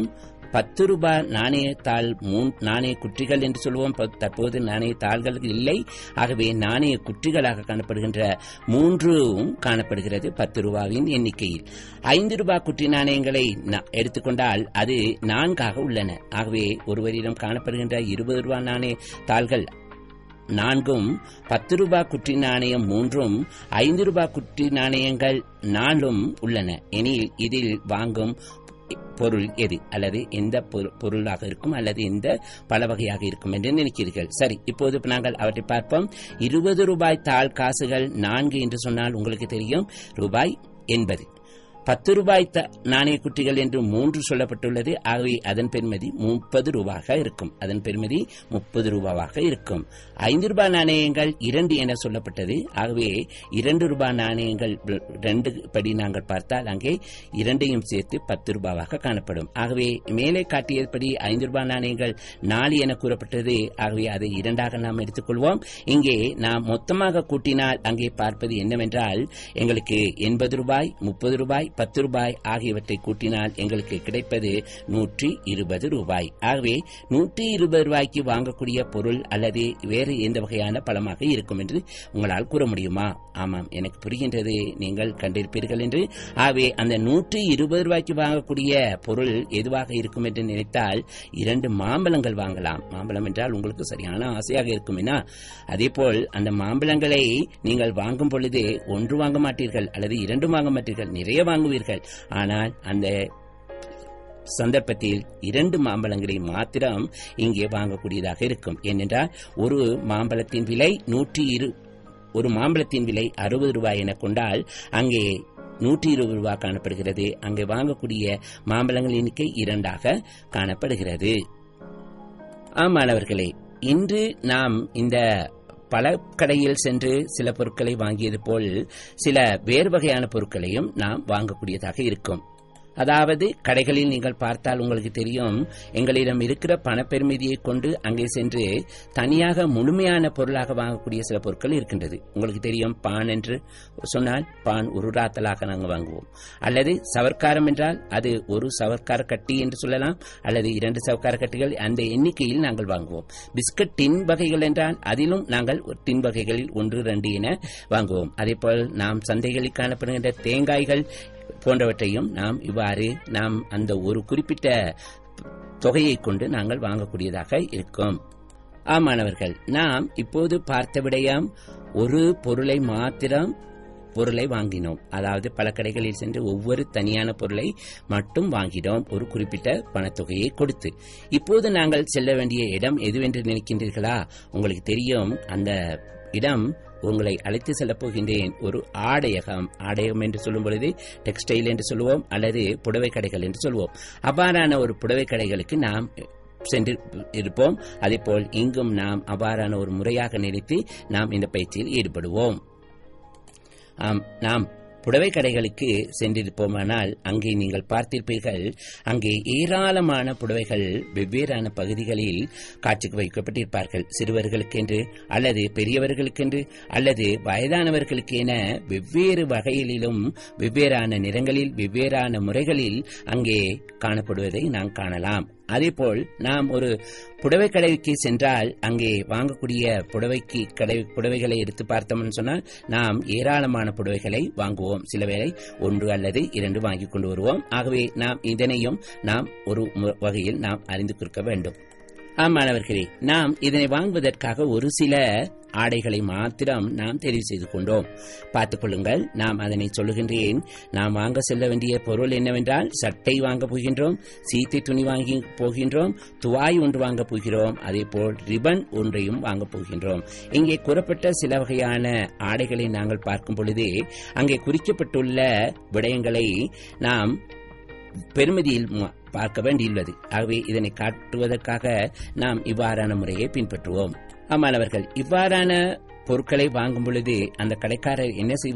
பத்து ரூபாய் நாணயத்தாள் மூன் நாணய குற்றிகள் என்று சொல்லுவோம் ப- தற்போது நாணய தாள்கள் இல்லை ஆகவே நாணய குற்றிகளாக காணப்படுகின்ற மூன்றும் காணப்படுகிறது பத்து ரூபாவின் எண்ணிக்கையில் ஐந்து ரூபாய் குற்றி நாணயங்களை நா- எடுத்துக்கொண்டால் அது நான்காக உள்ளன ஆகவே ஒருவரிடம் காணப்படுகின்ற இருபது ரூபாய் நாணய தாள்கள் நான்கும் பத்து ரூபாய் குற்றி நாணயம் மூன்றும் ஐந்து ரூபாய் குற்றி நாணயங்கள் நாலும் உள்ளன எனில் இதில் வாங்கும் பொருள் எது அல்லது எந்த பொரு- பொருளாக இருக்கும் அல்லது எந்த பல வகையாக இருக்கும் என்று நினைக்கிறீர்கள் சரி இப்போது நாங்கள் அவற்றை பார்ப்போம் இருபது ரூபாய் தாள் காசுகள் நான்கு என்று சொன்னால் உங்களுக்கு தெரியும் ரூபாய் எண்பது பத்து ரூபாய் த- நாணய குட்டிகள் என்று மூன்று சொல்லப்பட்டுள்ளது ஆகவே அதன் பெறுமதி முப்பது ரூபாயாக இருக்கும் அதன் பெறுமதி முப்பது ரூபாவாக இருக்கும் ஐந்து ரூபாய் நாணயங்கள் இரண்டு என சொல்லப்பட்டது ஆகவே இரண்டு ரூபாய் நாணயங்கள் ரெ- ரெண்டு படி நாங்கள் பார்த்தால் அங்கே இரண்டையும் சேர்த்து பத்து ரூபாவாக காணப்படும் ஆகவே மேலே காட்டியபடி ஐந்து ரூபாய் நாணயங்கள் நாலு என கூறப்பட்டது ஆகவே அதை இரண்டாக நாம் எடுத்துக்கொள்வோம் இங்கே நாம் மொத்தமாக கூட்டினால் அங்கே பார்ப்பது என்னவென்றால் எங்களுக்கு எண்பது ரூபாய் முப்பது ரூபாய் பத்து ரூபாய் ஆகியவற்றை கூட்டினால் எங்களுக்கு கிடைப்பது நூற்றி இருபது ரூபாய் ஆகவே நூற்றி இருபது ரூபாய்க்கு வாங்கக்கூடிய பொருள் அல்லது வேறு எந்த வகையான பழமாக இருக்கும் என்று உங்களால் கூற முடியுமா ஆமாம் எனக்கு புரிகின்றது நீங்கள் கண்டிருப்பீர்கள் என்று ஆகவே அந்த நூற்றி இருபது ரூபாய்க்கு வாங்கக்கூடிய பொருள் எதுவாக இருக்கும் என்று நினைத்தால் இரண்டு மாம்பழங்கள் வாங்கலாம் மாம்பழம் என்றால் உங்களுக்கு சரியான ஆசையாக இருக்குமெனா அதேபோல் அந்த மாம்பழங்களை நீங்கள் வாங்கும் பொழுது ஒன்று வாங்க மாட்டீர்கள் அல்லது இரண்டு வாங்க மாட்டீர்கள் நிறைய வாங்குவீர்கள் ஆனால் அந்த சந்தர்ப்பத்தில் இரண்டு மாம்பழங்களை மாத்திரம் இங்கே வாங்கக்கூடியதாக இருக்கும் ஏனென்றால் ஒரு மாம்பழத்தின் விலை நூற்றி இரு ஒரு மாம்பழத்தின் விலை அறுபது ரூபாய் என கொண்டால் அங்கே நூற்றி இருபது ரூபாய் காணப்படுகிறது அங்கே வாங்கக்கூடிய மாம்பழங்கள் எண்ணிக்கை இரண்டாக காணப்படுகிறது ஆமாணவர்களே இன்று நாம் இந்த பழக்கடையில் சென்று சில பொருட்களை வாங்கியது போல் சில வேறு வகையான பொருட்களையும் நாம் வாங்கக்கூடியதாக இருக்கும் அதாவது கடைகளில் நீங்கள் பார்த்தால் உங்களுக்கு தெரியும் எங்களிடம் இருக்கிற பணப்பெருமதியை கொண்டு அங்கே சென்று தனியாக முழுமையான பொருளாக வாங்கக்கூடிய சில பொருட்கள் இருக்கின்றது உங்களுக்கு தெரியும் பான் என்று சொன்னால் பான் ஒரு ராத்தலாக நாங்கள் வாங்குவோம் அல்லது சவர்க்காரம் என்றால் அது ஒரு சவர்க்கார கட்டி என்று சொல்லலாம் அல்லது இரண்டு சவர்க்கார கட்டிகள் அந்த எண்ணிக்கையில் நாங்கள் வாங்குவோம் பிஸ்கட் டின் வகைகள் என்றால் அதிலும் நாங்கள் ஒரு டின் வகைகளில் ஒன்று ரெண்டு என வாங்குவோம் அதேபோல் நாம் சந்தைகளில் காணப்படுகின்ற தேங்காய்கள் போன்றவற்றையும் நாம் இவ்வாறு நாம் அந்த ஒரு குறிப்பிட்ட தொகையை கொண்டு நாங்கள் வாங்கக்கூடியதாக இருக்கும் ஆமாணவர்கள் நாம் இப்போது பார்த்த விடயம் ஒரு பொருளை மாத்திரம் பொருளை வாங்கினோம் அதாவது பல கடைகளில் சென்று ஒவ்வொரு தனியான பொருளை மட்டும் வாங்கினோம் ஒரு குறிப்பிட்ட பணத்தொகையை கொடுத்து இப்போது நாங்கள் செல்ல வேண்டிய இடம் எதுவென்று நினைக்கின்றீர்களா உங்களுக்கு தெரியும் அந்த இடம் உங்களை அழைத்து செல்லப் போகின்றேன் ஒரு ஆடையகம் ஆடையகம் என்று சொல்லும் பொழுது டெக்ஸ்டைல் என்று சொல்லுவோம் அல்லது புடவை கடைகள் என்று சொல்லுவோம் அவ்வாறான ஒரு புடவை கடைகளுக்கு நாம் சென்று இருப்போம் அதேபோல் இங்கும் நாம் அவ்வாறான ஒரு முறையாக நினைத்து நாம் இந்த பயிற்சியில் ஈடுபடுவோம் ஆம் நாம் புடவை கடைகளுக்கு சென்றிருப்போமானால் அங்கே நீங்கள் பார்த்திருப்பீர்கள் அங்கே ஏராளமான புடவைகள் வெவ்வேறான பகுதிகளில் காட்சிக்கு வைக்கப்பட்டிருப்பார்கள் சிறுவர்களுக்கென்று அல்லது பெரியவர்களுக்கென்று அல்லது வயதானவர்களுக்கு என வெவ்வேறு வகையிலும் வெவ்வேறான நிறங்களில் வெவ்வேறான முறைகளில் அங்கே காணப்படுவதை நாம் காணலாம் அதேபோல் நாம் ஒரு புடவை கடைக்கு சென்றால் அங்கே வாங்கக்கூடிய புடவைக்கு கடை புடவைகளை எடுத்து பார்த்தோம்னு சொன்னால் நாம் ஏராளமான புடவைகளை வாங்குவோம் சில வேளை ஒன்று அல்லது இரண்டு வாங்கி கொண்டு வருவோம் ஆகவே நாம் இதனையும் நாம் ஒரு மு- வகையில் நாம் அறிந்து கொடுக்க வேண்டும் ஆமாணவர்களே நாம் இதனை வாங்குவதற்காக ஒரு சில ஆடைகளை மாத்திரம் நாம் தெரிவு செய்து கொண்டோம் பார்த்துக் கொள்ளுங்கள் நாம் அதனை சொல்லுகின்றேன் நாம் வாங்க செல்ல வேண்டிய பொருள் என்னவென்றால் சட்டை வாங்க போகின்றோம் சீத்தை துணி வாங்கி போகின்றோம் துவாய் ஒன்று வாங்க போகிறோம் அதே போல் ரிபன் ஒன்றையும் வாங்க போகின்றோம் இங்கே கூறப்பட்ட சில வகையான ஆடைகளை நாங்கள் பார்க்கும் பொழுது அங்கே குறிக்கப்பட்டுள்ள விடயங்களை நாம் பெருமதியில் ம- பார்க்க வேண்டியுள்ளது ஆகவே இதனை காட்டுவதற்காக நாம் இவ்வாறான முறையை பின்பற்றுவோம் ஆமாணவர்கள் இவ்வாறான பொருட்களை வாங்கும் பொழுது அந்த கடைக்காரர் என்ன செய்வார்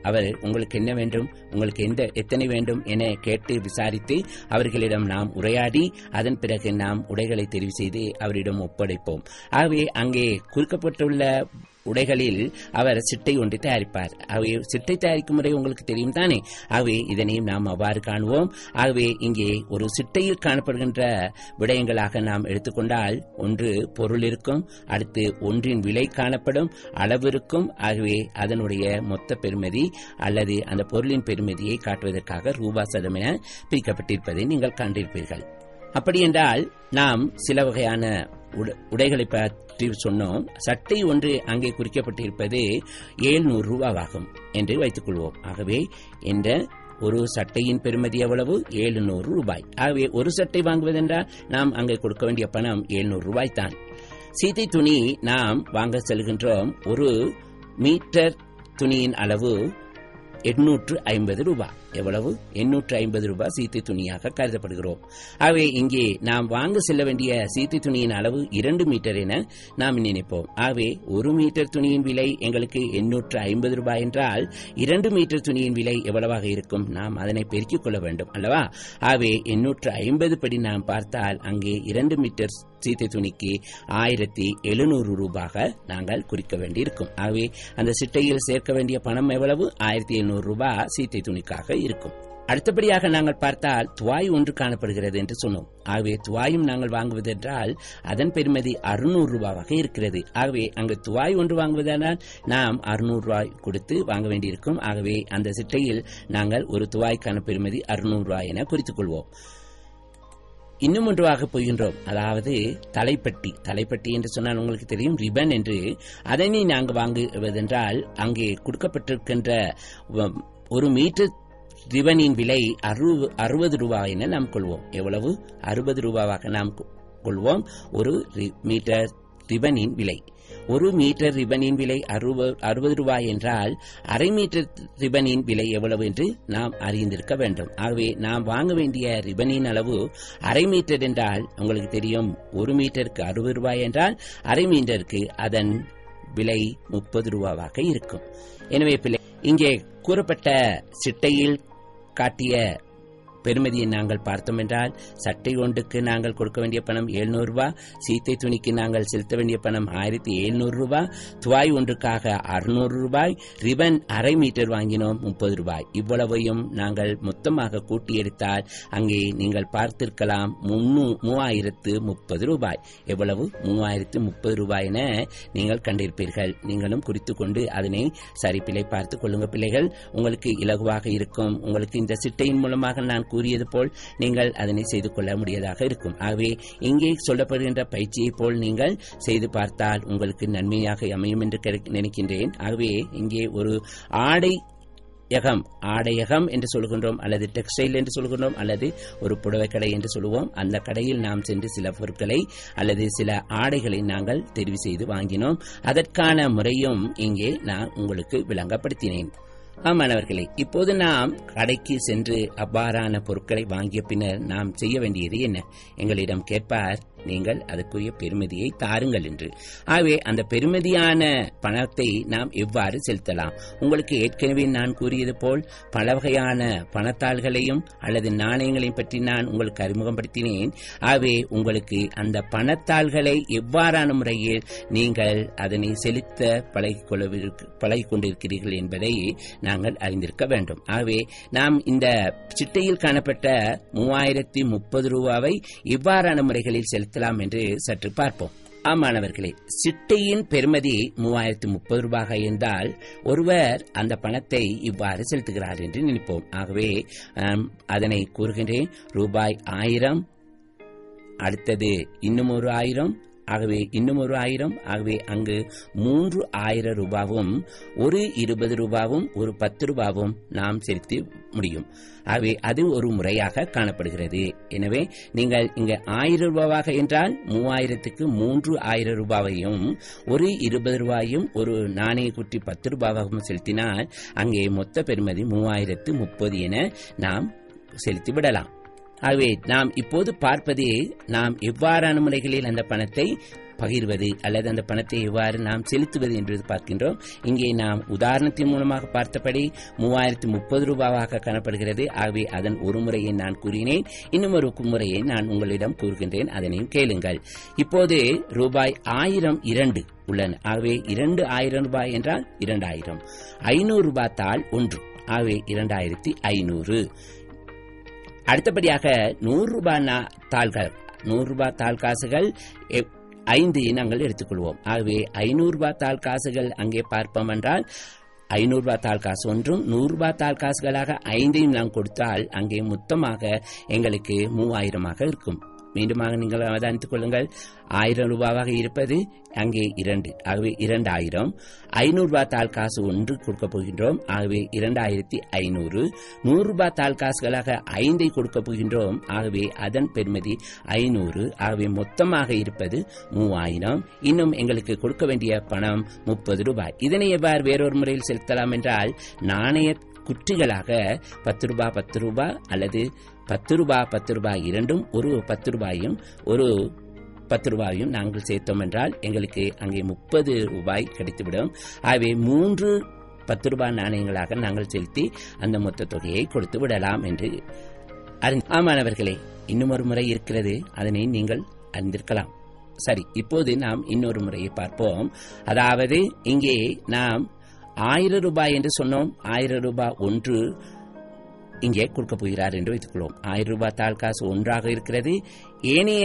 அவர் உங்களுக்கு என்ன வேண்டும் உங்களுக்கு எந்த எத்தனை வேண்டும் என கேட்டு விசாரித்து அவர்களிடம் நாம் உரையாடி அதன் பிறகு நாம் உடைகளை தெரிவு செய்து அவரிடம் ஒப்படைப்போம் ஆகவே அங்கே குறிக்கப்பட்டுள்ள உடைகளில் அவர் சிட்டை ஒன்றை தயாரிப்பார் ஆகவே சிட்டை தயாரிக்கும் முறை உங்களுக்கு தெரியும் தானே ஆகவே இதனையும் நாம் அவ்வாறு காணுவோம் ஆகவே இங்கே ஒரு சிட்டையில் காணப்படுகின்ற விடயங்களாக நாம் எடுத்துக்கொண்டால் ஒன்று பொருள் இருக்கும் அடுத்து ஒன்றின் விலை காணப்படும் அளவு இருக்கும் ஆகவே அதனுடைய மொத்த பெருமதி அல்லது அந்த பொருளின் பெருமதியை காட்டுவதற்காக ரூபா சதம் என பிரிக்கப்பட்டிருப்பதை நீங்கள் கண்டிருப்பீர்கள் அப்படி என்றால் நாம் சில வகையான உட- உடைகளை பற்றி சொன்னோம் சட்டை ஒன்று அங்கே குறிக்கப்பட்டிருப்பது ஏழ்நூறு ரூபாவாகும் என்று வைத்துக் கொள்வோம் ஆகவே இந்த ஒரு சட்டையின் பெறுமதி எவ்வளவு ஏழுநூறு ரூபாய் ஆகவே ஒரு சட்டை வாங்குவதென்றால் நாம் அங்கே கொடுக்க வேண்டிய பணம் ஏழ்நூறு ரூபாய் தான் சீதை துணி நாம் வாங்க செல்கின்றோம் ஒரு மீட்டர் துணியின் அளவு எண்ணூற்று ஐம்பது ரூபாய் எவ்வளவு எண்ணூற்று ஐம்பது ரூபாய் சீத்தை துணியாக கருதப்படுகிறோம் ஆகவே இங்கே நாம் வாங்க செல்ல வேண்டிய சீத்தை துணியின் அளவு இரண்டு மீட்டர் என நாம் நினைப்போம் ஆகவே ஒரு மீட்டர் துணியின் விலை எங்களுக்கு எண்ணூற்று ஐம்பது ரூபாய் என்றால் இரண்டு மீட்டர் துணியின் விலை எவ்வளவாக இருக்கும் நாம் அதனை பெருக்கிக் கொள்ள வேண்டும் அல்லவா ஆகவே எண்ணூற்று ஐம்பது படி நாம் பார்த்தால் அங்கே இரண்டு மீட்டர் சீத்தை துணிக்கு ஆயிரத்தி எழுநூறு ரூபாக நாங்கள் குறிக்க வேண்டியிருக்கும் ஆகவே அந்த சிட்டையில் சேர்க்க வேண்டிய பணம் எவ்வளவு ஆயிரத்தி எழுநூறு ரூபாய் சீத்தை துணிக்காக இருக்கும் அடுத்தபடியாக நாங்கள் பார்த்தால் துவாய் ஒன்று காணப்படுகிறது என்று சொன்னோம் ஆகவே துவாயும் நாங்கள் வாங்குவதென்றால் அதன் பெறுமதி அறுநூறு ரூபாவாக இருக்கிறது ஆகவே அங்கு துவாய் ஒன்று வாங்குவதானால் நாம் அறுநூறு ரூபாய் கொடுத்து வாங்க வேண்டியிருக்கும் ஆகவே அந்த சிட்டையில் நாங்கள் ஒரு துவாய்க்கான பெறுமதி அறுநூறு ரூபாய் என குறித்துக் கொள்வோம் இன்னும் ஒன்றுவாக போகின்றோம் அதாவது தலைப்பட்டி தலைப்பட்டி என்று சொன்னால் உங்களுக்கு தெரியும் ரிபன் என்று அதனை நாங்கள் வாங்குவதென்றால் அங்கே கொடுக்கப்பட்டிருக்கின்ற வ- ஒரு மீட்டர் ரிபனின் விலை அறுபது அறுபது ரூபாய் என நாம் கொள்வோம் எவ்வளவு அறுபது ரூபாவாக நாம் கொ- கொள்வோம் ஒரு ரி- மீட்டர் ரிபனின் விலை ஒரு மீட்டர் ரிபனின் விலை அறுபது அறுபது ரூபாய் என்றால் அரை மீட்டர் ரிபனின் விலை எவ்வளவு என்று நாம் அறிந்திருக்க வேண்டும் ஆகவே நாம் வாங்க வேண்டிய ரிபனின் அளவு அரை மீட்டர் என்றால் உங்களுக்கு தெரியும் ஒரு மீட்டருக்கு அறுபது ரூபாய் என்றால் அரை மீட்டருக்கு அதன் விலை முப்பது ரூபாவாக இருக்கும் எனவே பிள்ளை இங்கே கூறப்பட்ட சிட்டையில் காட்டிய பெருமதியை நாங்கள் பார்த்தோம் என்றால் சட்டை ஒன்றுக்கு நாங்கள் கொடுக்க வேண்டிய பணம் எழுநூறு ரூபாய் சீத்தை துணிக்கு நாங்கள் செலுத்த வேண்டிய பணம் ஆயிரத்தி எழுநூறு ரூபாய் துவாய் ஒன்றுக்காக அறுநூறு ரூபாய் ரிபன் அரை மீட்டர் வாங்கினோம் முப்பது ரூபாய் இவ்வளவையும் நாங்கள் மொத்தமாக கூட்டி எடுத்தால் அங்கே நீங்கள் பார்த்திருக்கலாம் முன்னூ மூவாயிரத்து முப்பது ரூபாய் எவ்வளவு மூவாயிரத்து முப்பது ரூபாய் என நீங்கள் கண்டிருப்பீர்கள் நீங்களும் குறித்துக் கொண்டு அதனை சரிப்பிலை பார்த்துக் கொள்ளுங்க பிள்ளைகள் உங்களுக்கு இலகுவாக இருக்கும் உங்களுக்கு இந்த சிட்டையின் மூலமாக நான் கூறியது போல் நீங்கள் அதனை செய்து கொள்ள முடியதாக இருக்கும் ஆகவே இங்கே சொல்லப்படுகின்ற பயிற்சியை போல் நீங்கள் செய்து பார்த்தால் உங்களுக்கு நன்மையாக அமையும் என்று கரு- நினைக்கின்றேன் ஆகவே இங்கே ஒரு ஆடை யகம் ஆடையகம் என்று சொல்கின்றோம் அல்லது டெக்ஸ்டைல் என்று சொல்கின்றோம் அல்லது ஒரு புடவை கடை என்று சொல்லுவோம் அந்த கடையில் நாம் சென்று சில பொருட்களை அல்லது சில ஆடைகளை நாங்கள் தெரிவு செய்து வாங்கினோம் அதற்கான முறையும் இங்கே நான் உங்களுக்கு விளங்கப்படுத்தினேன் ஆமாணவர்களே இப்போது நாம் கடைக்கு சென்று அவ்வாறான பொருட்களை வாங்கிய பின்னர் நாம் செய்ய வேண்டியது என்ன எங்களிடம் கேட்பார் நீங்கள் அதற்குரிய பெருமதியை தாருங்கள் என்று ஆகவே அந்த பெருமதியான பணத்தை நாம் எவ்வாறு செலுத்தலாம் உங்களுக்கு ஏற்கனவே நான் கூறியது போல் பல வகையான பணத்தாள்களையும் அல்லது நாணயங்களையும் பற்றி நான் உங்களுக்கு அறிமுகப்படுத்தினேன் ஆகவே உங்களுக்கு அந்த பணத்தாள்களை எவ்வாறான முறையில் நீங்கள் அதனை செலுத்த பழகிக்கொள்ள பழகிக் கொண்டிருக்கிறீர்கள் என்பதை நாங்கள் அறிந்திருக்க வேண்டும் ஆகவே நாம் இந்த சிட்டையில் காணப்பட்ட மூவாயிரத்தி முப்பது ரூபாவை இவ்வாறான முறைகளில் செலுத்தலாம் என்று சற்று பார்ப்போம் ஆமாணவர்களே சிட்டையின் பெறுமதி மூவாயிரத்தி முப்பது ரூபாய் என்றால் ஒருவர் அந்த பணத்தை இவ்வாறு செலுத்துகிறார் என்று நினைப்போம் ஆகவே ஆம், அதனை கூறுகின்றேன் ரூபாய் ஆயிரம் அடுத்தது இன்னும் ஒரு ஆயிரம் ஆகவே இன்னும் ஒரு ஆயிரம் ஆகவே அங்கு மூன்று ஆயிரம் ரூபாவும் ஒரு இருபது ரூபாவும் ஒரு பத்து ரூபாவும் நாம் செலுத்தி முடியும் ஆகவே அது ஒரு முறையாக காணப்படுகிறது எனவே நீங்கள் இங்க ஆயிரம் ரூபாவாக என்றால் மூவாயிரத்துக்கு மூன்று ஆயிரம் ரூபாவையும் ஒரு இருபது ரூபாயும் ஒரு நாணய குட்டி பத்து ரூபாவாகவும் செலுத்தினால் அங்கே மொத்த பெறுமதி மூவாயிரத்து முப்பது என நாம் செலுத்தி விடலாம் ஆகவே நாம் இப்போது பார்ப்பது நாம் எவ்வாறான முறைகளில் அந்த பணத்தை பகிர்வது அல்லது அந்த பணத்தை எவ்வாறு நாம் செலுத்துவது என்று பார்க்கின்றோம் இங்கே நாம் உதாரணத்தின் மூலமாக பார்த்தபடி மூவாயிரத்தி முப்பது ரூபாவாக காணப்படுகிறது ஆகவே அதன் ஒரு முறையை நான் கூறினேன் இன்னும் ஒரு முறையை நான் உங்களிடம் கூறுகின்றேன் அதனையும் கேளுங்கள் இப்போது ரூபாய் ஆயிரம் இரண்டு உள்ளன ஆகவே இரண்டு ஆயிரம் ரூபாய் என்றால் இரண்டாயிரம் ஐநூறு ரூபாய் தாள் ஒன்று ஆகவே இரண்டாயிரத்தி ஐநூறு அடுத்தபடியாக நூறு ரூபாய் நா- தாள்கள் நூறு ரூபாய் தாள் காசுகள் எப்- ஐந்து நாங்கள் எடுத்துக்கொள்வோம் ஆகவே ஐநூறு ரூபாய் தாள் காசுகள் அங்கே பார்ப்போம் என்றால் ஐநூறு ரூபாய் தாள் காசு ஒன்றும் நூறு ரூபாய் தாள் காசுகளாக ஐந்தையும் நாம் கொடுத்தால் அங்கே மொத்தமாக எங்களுக்கு மூவாயிரமாக இருக்கும் மீண்டுமாக நீங்கள் அவதானித்துக் கொள்ளுங்கள் ஆயிரம் ரூபாவாக இருப்பது அங்கே இரண்டு ஆகவே இரண்டாயிரம் ஐநூறு ரூபாய் தாள் காசு ஒன்று கொடுக்கப் போகின்றோம் ஆகவே இரண்டாயிரத்தி ஐநூறு நூறு ரூபாய் தாள் காசுகளாக ஐந்தை கொடுக்கப் போகின்றோம் ஆகவே அதன் பெறுமதி ஐநூறு ஆகவே மொத்தமாக இருப்பது மூவாயிரம் இன்னும் எங்களுக்கு கொடுக்க வேண்டிய பணம் முப்பது ரூபாய் இதனை எவ்வாறு வேறொரு முறையில் செலுத்தலாம் என்றால் நாணய குற்றிகளாக பத்து ரூபாய் பத்து ரூபாய் அல்லது பத்து ரூபாய் பத்து ரூபாய் இரண்டும் ஒரு பத்து ரூபாயும் ஒரு பத்து ரூபாயும் நாங்கள் சேர்த்தோம் என்றால் எங்களுக்கு அங்கே முப்பது ரூபாய் கிடைத்துவிடும் ஆகவே மூன்று பத்து ரூபாய் நாணயங்களாக நாங்கள் செலுத்தி அந்த மொத்த தொகையை கொடுத்து விடலாம் என்று அறிந்து ஆமாணவர்களே இன்னும் ஒரு முறை இருக்கிறது அதனை நீங்கள் அறிந்திருக்கலாம் சரி இப்போது நாம் இன்னொரு முறையை பார்ப்போம் அதாவது இங்கே நாம் ஆயிரம் ரூபாய் என்று சொன்னோம் ஆயிரம் ரூபாய் ஒன்று இங்கே கொடுக்க போகிறார் என்று வைத்துக்கொள்வோம் ஆயிரம் ரூபாய் தாள் காசு ஒன்றாக இருக்கிறது ஏனைய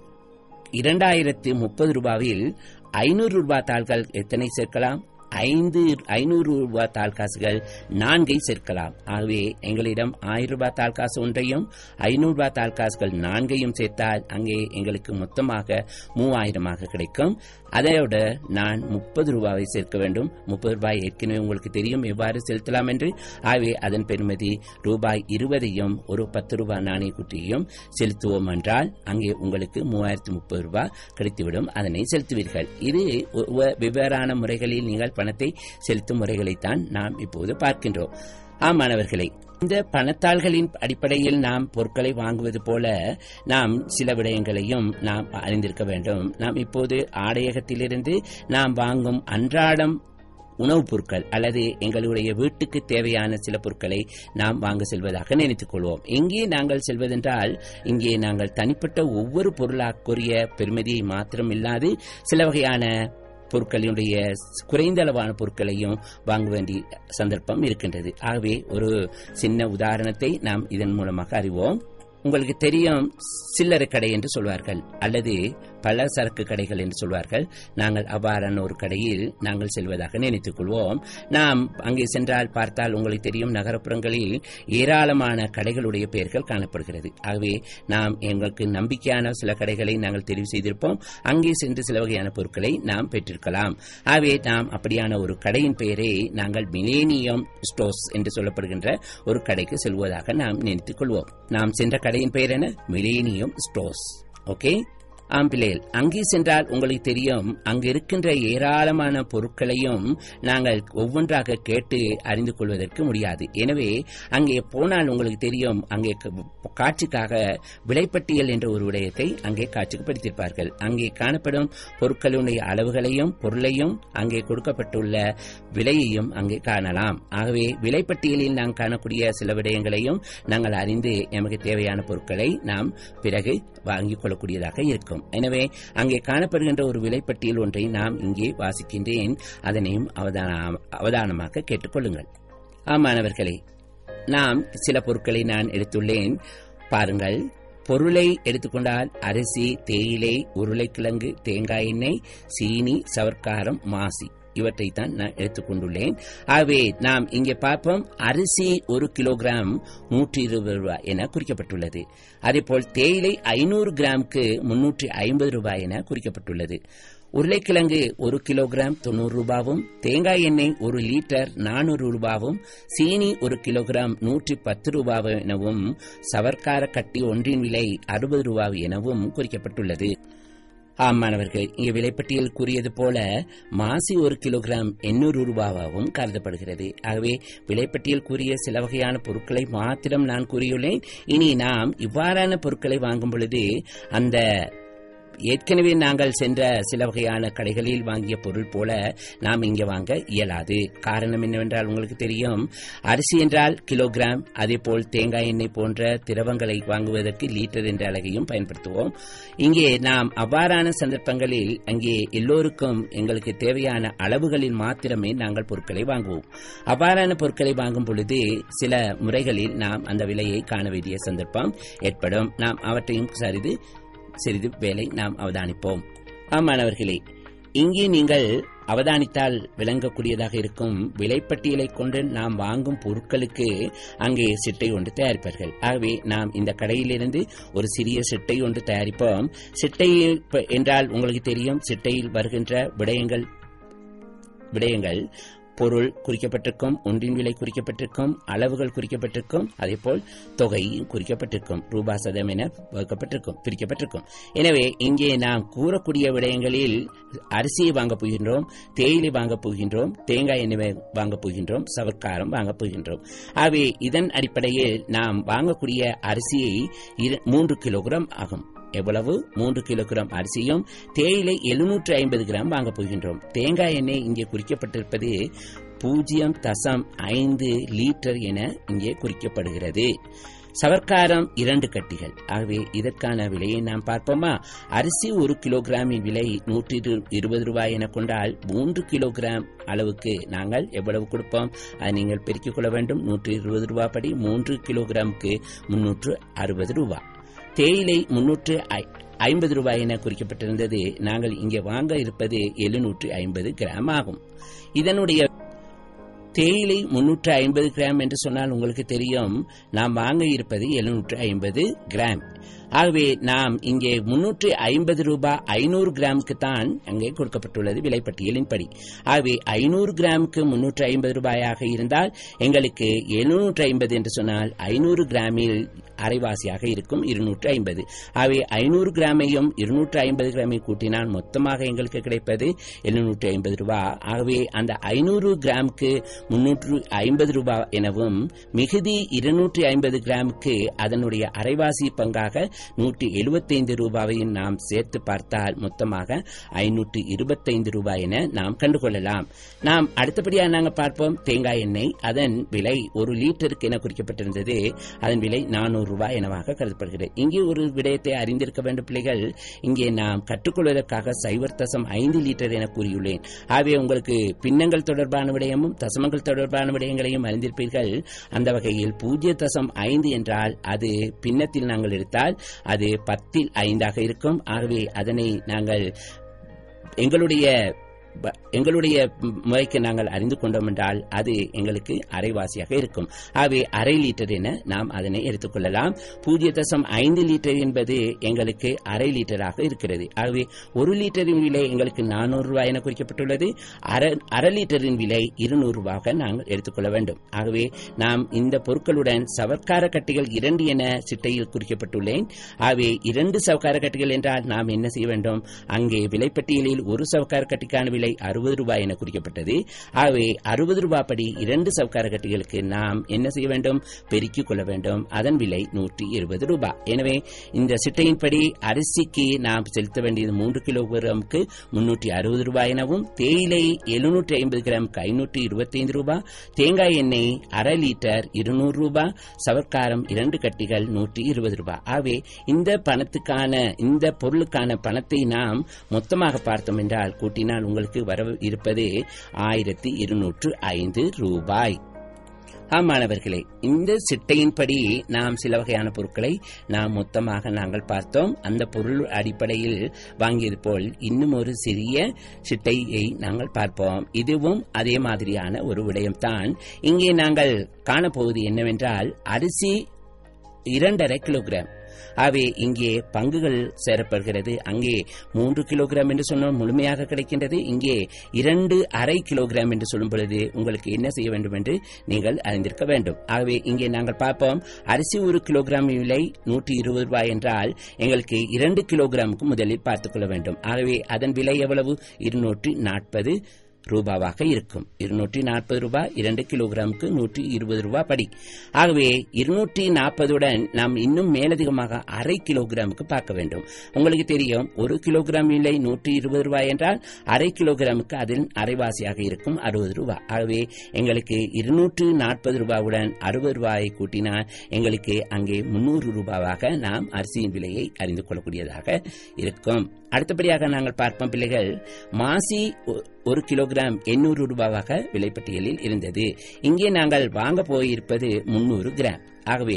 இரண்டாயிரத்து முப்பது ரூபாயில் ஐநூறு ரூபாய் தாள்கள் எத்தனை சேர்க்கலாம் ஐந்து ஐநூறு ரூபாய் தாள் காசுகள் நான்கை சேர்க்கலாம் ஆகவே எங்களிடம் ஆயிரம் ரூபாய் தாள் காசு ஒன்றையும் ஐநூறு ரூபாய் தாள் காசுகள் நான்கையும் சேர்த்தால் அங்கே எங்களுக்கு மொத்தமாக மூவாயிரமாக கிடைக்கும் அதையோட நான் முப்பது ரூபாயை சேர்க்க வேண்டும் முப்பது ரூபாய் ஏற்கனவே உங்களுக்கு தெரியும் எவ்வாறு செலுத்தலாம் என்று ஆகவே அதன் பெறுமதி ரூபாய் இருபதையும் ஒரு பத்து ரூபாய் நாணயக்குட்டியையும் செலுத்துவோம் என்றால் அங்கே உங்களுக்கு மூவாயிரத்தி முப்பது ரூபாய் கிடைத்துவிடும் அதனை செலுத்துவீர்கள் இது ஒ- ஒ- வெவ்வேறான முறைகளில் நீங்கள் பணத்தை செலுத்தும் முறைகளைத்தான் நாம் இப்போது பார்க்கின்றோம் ஆம் மாணவர்களே இந்த பணத்தாள்களின் அடிப்படையில் நாம் பொருட்களை வாங்குவது போல நாம் சில விடயங்களையும் நாம் அறிந்திருக்க வேண்டும் நாம் இப்போது ஆடையகத்திலிருந்து நாம் வாங்கும் அன்றாடம் உணவுப் பொருட்கள் அல்லது எங்களுடைய வீட்டுக்கு தேவையான சில பொருட்களை நாம் வாங்க செல்வதாக நினைத்துக் கொள்வோம் எங்கே நாங்கள் செல்வதென்றால் இங்கே நாங்கள் தனிப்பட்ட ஒவ்வொரு பொருளாக்குரிய பெருமதியை மாத்திரம் இல்லாது சில வகையான பொருட்களினுடைய குறைந்த அளவான பொருட்களையும் வாங்க வேண்டிய சந்தர்ப்பம் இருக்கின்றது ஆகவே ஒரு சின்ன உதாரணத்தை நாம் இதன் மூலமாக அறிவோம் உங்களுக்கு தெரியும் சில்லறை கடை என்று சொல்வார்கள் அல்லது பல சரக்கு கடைகள் என்று சொல்வார்கள் நாங்கள் அவ்வாறான ஒரு கடையில் நாங்கள் செல்வதாக நினைத்துக் கொள்வோம் நாம் அங்கே சென்றால் பார்த்தால் உங்களுக்கு தெரியும் நகரப்புறங்களில் ஏராளமான கடைகளுடைய பெயர்கள் காணப்படுகிறது ஆகவே நாம் எங்களுக்கு நம்பிக்கையான சில கடைகளை நாங்கள் தெரிவு செய்திருப்போம் அங்கே சென்று சில வகையான பொருட்களை நாம் பெற்றிருக்கலாம் ஆகவே நாம் அப்படியான ஒரு கடையின் பெயரை நாங்கள் மிலேனியம் ஸ்டோர்ஸ் என்று சொல்லப்படுகின்ற ஒரு கடைக்கு செல்வதாக நாம் நினைத்துக் கொள்வோம் நாம் சென்ற கடையின் பெயர் என்ன மிலேனியம் ஸ்டோர்ஸ் ஓகே ஆம் பிள்ளைகள் அங்கே சென்றால் உங்களுக்கு தெரியும் அங்கு இருக்கின்ற ஏராளமான பொருட்களையும் நாங்கள் ஒவ்வொன்றாக கேட்டு அறிந்து கொள்வதற்கு முடியாது எனவே அங்கே போனால் உங்களுக்கு தெரியும் அங்கே க- காட்சிக்காக விலைப்பட்டியல் என்ற ஒரு விடயத்தை அங்கே காட்சிப்படுத்தியிருப்பார்கள் அங்கே காணப்படும் பொருட்களுடைய அளவுகளையும் பொருளையும் அங்கே கொடுக்கப்பட்டுள்ள விலையையும் அங்கே காணலாம் ஆகவே விலைப்பட்டியலில் நாம் காணக்கூடிய சில விடயங்களையும் நாங்கள் அறிந்து எமக்கு தேவையான பொருட்களை நாம் பிறகு வாங்கிக் கொள்ளக்கூடியதாக இருக்கும் எனவே அங்கே காணப்படுகின்ற ஒரு விலைப்பட்டியல் ஒன்றை நாம் இங்கே வாசிக்கின்றேன் அதனையும் அவதான- அவதானமாக கேட்டுக்கொள்ளுங்கள் ஆமாணவர்களே நாம் சில பொருட்களை நான் எடுத்துள்ளேன் பாருங்கள் பொருளை எடுத்துக்கொண்டால் அரிசி தேயிலை உருளைக்கிழங்கு தேங்காய் எண்ணெய் சீனி சவர்க்காரம் மாசி இவற்றை தான் நான் எடுத்துக்கொண்டுள்ளேன் ஆகவே நாம் இங்கே பார்ப்போம் அரிசி ஒரு கிலோகிராம் நூற்றி இருபது ரூபாய் என குறிக்கப்பட்டுள்ளது அதேபோல் தேயிலை ஐநூறு கிராமுக்கு முன்னூற்றி ஐம்பது ரூபாய் என குறிக்கப்பட்டுள்ளது உருளைக்கிழங்கு ஒரு கிலோகிராம் தொண்ணூறு ரூபாவும் தேங்காய் எண்ணெய் ஒரு லிட்டர் நானூறு ரூபாவும் சீனி ஒரு கிலோகிராம் நூற்றி பத்து ரூபாய் எனவும் சவர்க்கார கட்டி ஒன்றின் விலை அறுபது ரூபாய் எனவும் குறிக்கப்பட்டுள்ளது ஆம் மாணவர்கள் இங்கே விலைப்பட்டியல் கூறியது போல மாசி ஒரு கிலோகிராம் எண்ணூறு ரூபாவாகவும் கருதப்படுகிறது ஆகவே விலைப்பட்டியல் கூறிய சில வகையான பொருட்களை மாத்திரம் நான் கூறியுள்ளேன் இனி நாம் இவ்வாறான பொருட்களை வாங்கும் பொழுது அந்த ஏற்கனவே நாங்கள் சென்ற சில வகையான கடைகளில் வாங்கிய பொருள் போல நாம் இங்கே வாங்க இயலாது காரணம் என்னவென்றால் உங்களுக்கு தெரியும் அரிசி என்றால் கிலோகிராம் அதேபோல் தேங்காய் எண்ணெய் போன்ற திரவங்களை வாங்குவதற்கு லீட்டர் என்ற அழகையும் பயன்படுத்துவோம் இங்கே நாம் அவ்வாறான சந்தர்ப்பங்களில் அங்கே எல்லோருக்கும் எங்களுக்கு தேவையான அளவுகளில் மாத்திரமே நாங்கள் பொருட்களை வாங்குவோம் அவ்வாறான பொருட்களை வாங்கும் பொழுது சில முறைகளில் நாம் அந்த விலையை காண வேண்டிய சந்தர்ப்பம் ஏற்படும் நாம் அவற்றையும் சரிது சிறிது வேலை நாம் அவதானிப்போம் ஆமாணவர்களே இங்கே நீங்கள் அவதானித்தால் விளங்கக்கூடியதாக இருக்கும் விலைப்பட்டியலை கொண்டு நாம் வாங்கும் பொருட்களுக்கு அங்கே சிட்டை ஒன்று தயாரிப்பார்கள் ஆகவே நாம் இந்த கடையிலிருந்து ஒரு சிறிய சிட்டை ஒன்று தயாரிப்போம் சிட்டை என்றால் உங்களுக்கு தெரியும் சிட்டையில் வருகின்ற விடயங்கள் விடயங்கள் பொருள் குறிக்கப்பட்டிருக்கும் ஒன்றின் விலை குறிக்கப்பட்டிருக்கும் அளவுகள் குறிக்கப்பட்டிருக்கும் அதேபோல் தொகையும் குறிக்கப்பட்டிருக்கும் ரூபா சதம் என வகுக்கப்பட்டிருக்கும் பிரிக்கப்பட்டிருக்கும் எனவே இங்கே நாம் கூறக்கூடிய விடயங்களில் அரிசியை வாங்கப் போகின்றோம் தேயிலை வாங்கப் போகின்றோம் தேங்காய் எண்ணெய் வாங்கப் போகின்றோம் சவர்க்காரம் வாங்கப் போகின்றோம் ஆகவே இதன் அடிப்படையில் நாம் வாங்கக்கூடிய அரிசியை மூன்று கிலோகிராம் ஆகும் எவ்வளவு மூன்று கிலோகிராம் அரிசியும் தேயிலை எழுநூற்று ஐம்பது கிராம் வாங்கப் போகின்றோம் தேங்காய் எண்ணெய் இங்கே குறிக்கப்பட்டிருப்பது பூஜ்ஜியம் தசம் ஐந்து லிட்டர் என இங்கே குறிக்கப்படுகிறது சவர்க்காரம் இரண்டு கட்டிகள் ஆகவே இதற்கான விலையை நாம் பார்ப்போமா அரிசி ஒரு கிலோகிராமின் விலை நூற்றி இருபது ரூபாய் என கொண்டால் மூன்று கிலோகிராம் அளவுக்கு நாங்கள் எவ்வளவு கொடுப்போம் அதை நீங்கள் பெருக்கிக் கொள்ள வேண்டும் நூற்றி இருபது ரூபாய் படி மூன்று கிலோகிராமுக்கு முன்னூற்று அறுபது ரூபாய் தேயிலை முன்னூற்று ஐம்பது ரூபாய் என குறிக்கப்பட்டிருந்தது நாங்கள் இங்கே வாங்க இருப்பது எழுநூற்று ஐம்பது கிராம் ஆகும் இதனுடைய தேயிலை முன்னூற்று ஐம்பது கிராம் என்று சொன்னால் உங்களுக்கு தெரியும் நாம் வாங்க இருப்பது எழுநூற்று ஐம்பது கிராம் ஆகவே நாம் இங்கே முன்னூற்று ஐம்பது ரூபாய் ஐநூறு கிராமுக்கு தான் அங்கே கொடுக்கப்பட்டுள்ளது விலைப்பட்டியலின்படி ஆகவே ஐநூறு கிராமுக்கு முன்னூற்று ஐம்பது ரூபாயாக இருந்தால் எங்களுக்கு எழுநூற்று ஐம்பது என்று சொன்னால் ஐநூறு கிராமில் அரைவாசியாக இருக்கும் இருநூற்று ஐம்பது ஆகவே ஐநூறு கிராமையும் இருநூற்று ஐம்பது கிராமை கூட்டினால் மொத்தமாக எங்களுக்கு கிடைப்பது எழுநூற்று ஐம்பது ரூபாய் ஆகவே அந்த ஐநூறு கிராமுக்கு முன்னூற்று ஐம்பது ரூபாய் எனவும் மிகுதி இருநூற்றி ஐம்பது கிராமுக்கு அதனுடைய அரைவாசி பங்காக நூற்றி எழுபத்தைந்து ரூபாயையும் நாம் சேர்த்து பார்த்தால் மொத்தமாக ஐநூற்று இருபத்தைந்து ரூபாய் என நாம் கண்டுகொள்ளலாம் நாம் அடுத்தபடியாக நாங்கள் பார்ப்போம் தேங்காய் எண்ணெய் அதன் விலை ஒரு லிட்டருக்கு என குறிக்கப்பட்டிருந்தது அதன் விலை நானூறு ரூபாய் எனவாக கருதப்படுகிறது இங்கே ஒரு விடயத்தை அறிந்திருக்க வேண்டும் பிள்ளைகள் இங்கே நாம் கற்றுக்கொள்வதற்காக சைவர் தசம் ஐந்து லிட்டர் என கூறியுள்ளேன் ஆகவே உங்களுக்கு பின்னங்கள் தொடர்பான விடயமும் தசமங்கள் தொடர்பான விடயங்களையும் அறிந்திருப்பீர்கள் அந்த வகையில் பூஜ்ய தசம் ஐந்து என்றால் அது பின்னத்தில் நாங்கள் எடுத்தால் அது பத்தில் ஐந்தாக இருக்கும் ஆகவே அதனை நாங்கள் எங்களுடைய எங்களுடைய முறைக்கு நாங்கள் அறிந்து கொண்டோம் என்றால் அது எங்களுக்கு அரைவாசியாக இருக்கும் ஆகவே அரை லிட்டர் என நாம் அதனை எடுத்துக்கொள்ளலாம் பூஜ்ய தசம் ஐந்து லிட்டர் என்பது எங்களுக்கு அரை லிட்டராக இருக்கிறது ஆகவே ஒரு லிட்டரின் விலை எங்களுக்கு நானூறு ரூபாய் என குறிக்கப்பட்டுள்ளது அரை லிட்டரின் விலை இருநூறு ரூபாக நாங்கள் எடுத்துக்கொள்ள வேண்டும் ஆகவே நாம் இந்த பொருட்களுடன் சவர்க்கார கட்டிகள் இரண்டு என சிட்டையில் குறிக்கப்பட்டுள்ளேன் ஆகவே இரண்டு சவக்கார கட்டிகள் என்றால் நாம் என்ன செய்ய வேண்டும் அங்கே விலைப்பட்டியலில் ஒரு சவக்கார கட்டிக்கான விலை விலை அறுபது ரூபாய் என குறிக்கப்பட்டது ஆகவே அறுபது ரூபாய் படி இரண்டு சவுக்கார கட்டிகளுக்கு நாம் என்ன செய்ய வேண்டும் பெருக்கிக் கொள்ள வேண்டும் அதன் விலை நூற்றி இருபது ரூபாய் எனவே இந்த சிட்டையின்படி அரிசிக்கு நாம் செலுத்த வேண்டியது மூன்று கிலோகிராமுக்கு முன்னூற்றி அறுபது ரூபாய் எனவும் தேயிலை எழுநூற்றி ஐம்பது கிராமுக்கு ஐநூற்றி இருபத்தைந்து ரூபாய் தேங்காய் எண்ணெய் அரை லிட்டர் இருநூறு ரூபாய் சவர்க்காரம் இரண்டு கட்டிகள் நூற்றி இருபது ரூபாய் ஆகவே இந்த பணத்துக்கான இந்த பொருளுக்கான பணத்தை நாம் மொத்தமாக பார்த்தோம் என்றால் கூட்டினால் உங்களுக்கு வர இருப்பது ஆயிரத்தி இருநூற்று ஐந்து ரூபாய் மாணவர்களே இந்த சிட்டையின்படி நாம் சில வகையான பொருட்களை நாம் மொத்தமாக நாங்கள் பார்த்தோம் அந்த பொருள் அடிப்படையில் வாங்கியது போல் இன்னும் ஒரு சிறிய சிட்டையை நாங்கள் பார்ப்போம் இதுவும் அதே மாதிரியான ஒரு விடயம்தான் இங்கே நாங்கள் காணப்போவது என்னவென்றால் அரிசி இரண்டரை கிலோகிராம் ஆகவே இங்கே பங்குகள் சேரப்படுகிறது அங்கே மூன்று கிலோகிராம் என்று சொன்னால் முழுமையாக கிடைக்கின்றது இங்கே இரண்டு அரை கிலோகிராம் என்று சொல்லும் பொழுது உங்களுக்கு என்ன செய்ய வேண்டும் என்று நீங்கள் அறிந்திருக்க வேண்டும் ஆகவே இங்கே நாங்கள் பார்ப்போம் அரிசி ஒரு கிலோகிராம் விலை நூற்றி இருபது ரூபாய் என்றால் எங்களுக்கு இரண்டு கிலோகிராமுக்கு முதலில் பார்த்துக் கொள்ள வேண்டும் ஆகவே அதன் விலை எவ்வளவு இருநூற்றி நாற்பது ரூபாவாக இருக்கும் இருநூற்றி நாற்பது ரூபாய் இரண்டு கிலோகிராமுக்கு நூற்றி இருபது ரூபாய் படி ஆகவே இருநூற்றி நாற்பதுடன் நாம் இன்னும் மேலதிகமாக அரை கிலோகிராமுக்கு பார்க்க வேண்டும் உங்களுக்கு தெரியும் ஒரு கிலோகிராம் விலை நூற்றி இருபது ரூபாய் என்றால் அரை கிலோகிராமுக்கு அதில் அரைவாசியாக இருக்கும் அறுபது ரூபாய் ஆகவே எங்களுக்கு இருநூற்று நாற்பது ரூபாவுடன் அறுபது ரூபாயை கூட்டினால் எங்களுக்கு அங்கே முன்னூறு ரூபாவாக நாம் அரிசியின் விலையை அறிந்து கொள்ளக்கூடியதாக இருக்கும் அடுத்தபடியாக நாங்கள் பார்ப்போம் பிள்ளைகள் மாசி ஒ- ஒரு கிலோகிராம் எண்ணூறு ரூபாவாக விலைப்பட்டியலில் இருந்தது இங்கே நாங்கள் வாங்க போயிருப்பது முன்னூறு கிராம் ஆகவே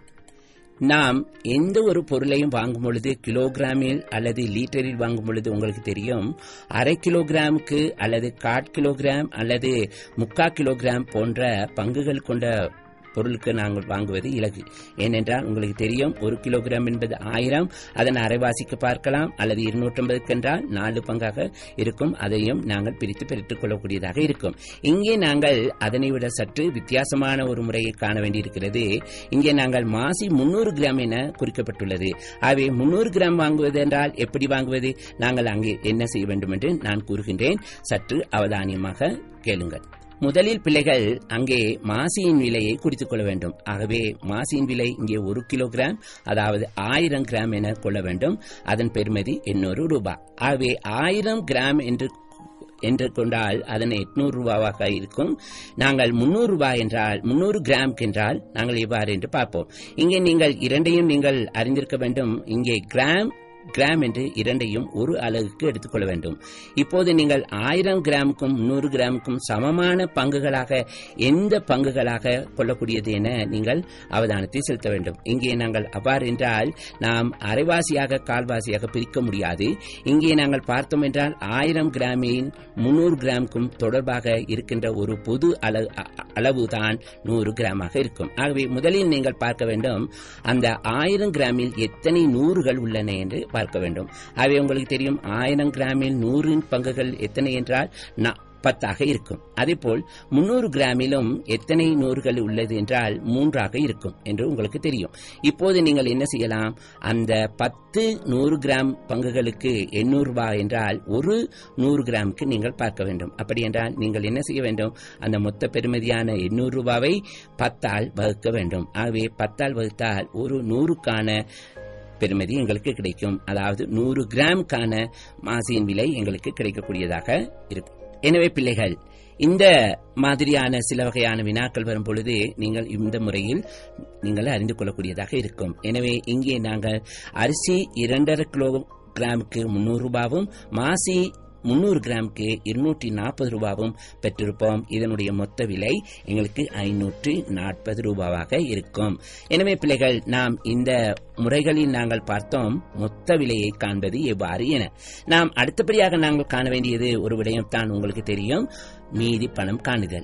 நாம் எந்த ஒரு பொருளையும் வாங்கும் பொழுது கிலோகிராமில் அல்லது லீட்டரில் வாங்கும் பொழுது உங்களுக்கு தெரியும் அரை கிலோகிராமுக்கு அல்லது காட் கிலோகிராம் அல்லது முக்கா கிலோகிராம் போன்ற பங்குகள் கொண்ட பொருளுக்கு நாங்கள் வாங்குவது இலகு ஏனென்றால் உங்களுக்கு தெரியும் ஒரு கிலோகிராம் என்பது ஆயிரம் அதன் அரைவாசிக்கு பார்க்கலாம் அல்லது இருநூற்றம்பதுக்கு என்றால் நாலு பங்காக இருக்கும் அதையும் நாங்கள் பிரித்து பெற்றுக் கொள்ளக்கூடியதாக இருக்கும் இங்கே நாங்கள் அதனை விட சற்று வித்தியாசமான ஒரு முறையை காண வேண்டியிருக்கிறது இங்கே நாங்கள் மாசி முன்னூறு கிராம் என குறிக்கப்பட்டுள்ளது ஆகவே முன்னூறு கிராம் வாங்குவது என்றால் எப்படி வாங்குவது நாங்கள் அங்கே என்ன செய்ய வேண்டும் என்று நான் கூறுகின்றேன் சற்று அவதானியமாக கேளுங்கள் முதலில் பிள்ளைகள் அங்கே மாசியின் விலையை குறித்துக் கொள்ள வேண்டும் ஆகவே மாசியின் விலை இங்கே ஒரு கிலோகிராம் அதாவது ஆயிரம் கிராம் என கொள்ள வேண்டும் அதன் பெறுமதி எண்ணூறு ரூபாய் ஆகவே ஆயிரம் கிராம் என்று என்று கொண்டால் அதனை எட்நூறு ரூபாவாக இருக்கும் நாங்கள் முன்னூறு ரூபாய் என்றால் முன்னூறு கிராம் என்றால் நாங்கள் எவ்வாறு என்று பார்ப்போம் இங்கே நீங்கள் இரண்டையும் நீங்கள் அறிந்திருக்க வேண்டும் இங்கே கிராம் கிராம் என்று இரண்டையும் ஒரு அலகுக்கு எடுத்துக்கொள்ள வேண்டும் இப்போது நீங்கள் ஆயிரம் கிராமுக்கும் நூறு கிராமுக்கும் சமமான பங்குகளாக எந்த பங்குகளாக கொள்ளக்கூடியது என நீங்கள் அவதானத்தை செலுத்த வேண்டும் இங்கே நாங்கள் அவ்வாறு என்றால் நாம் அரைவாசியாக கால்வாசியாக பிரிக்க முடியாது இங்கே நாங்கள் பார்த்தோம் என்றால் ஆயிரம் கிராமின் முன்னூறு கிராமுக்கும் தொடர்பாக இருக்கின்ற ஒரு பொது அளவு அளவுதான் நூறு கிராமாக இருக்கும் ஆகவே முதலில் நீங்கள் பார்க்க வேண்டும் அந்த ஆயிரம் கிராமில் எத்தனை நூறுகள் உள்ளன என்று பார்க்க வேண்டும் ஆகவே உங்களுக்கு தெரியும் ஆயிரம் கிராமில் நூறின் பங்குகள் எத்தனை என்றால் நா- பத்தாக இருக்கும் அதேபோல் முன்னூறு கிராமிலும் எத்தனை நூறுகள் உள்ளது என்றால் மூன்றாக இருக்கும் என்று உங்களுக்கு தெரியும் இப்போது நீங்கள் என்ன செய்யலாம் அந்த பத்து நூறு கிராம் பங்குகளுக்கு எண்ணூறு ரூபாய் என்றால் ஒரு நூறு கிராமுக்கு நீங்கள் பார்க்க வேண்டும் அப்படி என்றால் நீங்கள் என்ன செய்ய வேண்டும் அந்த மொத்த பெறுமதியான எண்ணூறு ரூபாவை பத்தால் வகுக்க வேண்டும் ஆகவே பத்தால் வகுத்தால் ஒரு நூறுக்கான பெறுமதி எங்களுக்கு கிடைக்கும் அதாவது நூறு கிராமுக்கான மாசியின் விலை எங்களுக்கு கிடைக்கக்கூடியதாக இருக்கும் எனவே பிள்ளைகள் இந்த மாதிரியான சில வகையான வினாக்கள் வரும் பொழுது நீங்கள் இந்த முறையில் நீங்கள் அறிந்து கொள்ளக்கூடியதாக இருக்கும் எனவே இங்கே நாங்கள் அரிசி இரண்டரை கிலோ கிராமுக்கு முன்னூறு ரூபாவும் மாசி முன்னூறு கிராமுக்கு இருநூற்றி நாற்பது ரூபாவும் பெற்றிருப்போம் இதனுடைய மொத்த விலை எங்களுக்கு ஐநூற்றி நாற்பது ரூபாவாக இருக்கும் எனவே பிள்ளைகள் நாம் இந்த முறைகளில் நாங்கள் பார்த்தோம் மொத்த விலையை காண்பது எவ்வாறு என நாம் அடுத்தபடியாக நாங்கள் காண வேண்டியது ஒரு விடயம் தான் உங்களுக்கு தெரியும் மீதி பணம் காணுதல்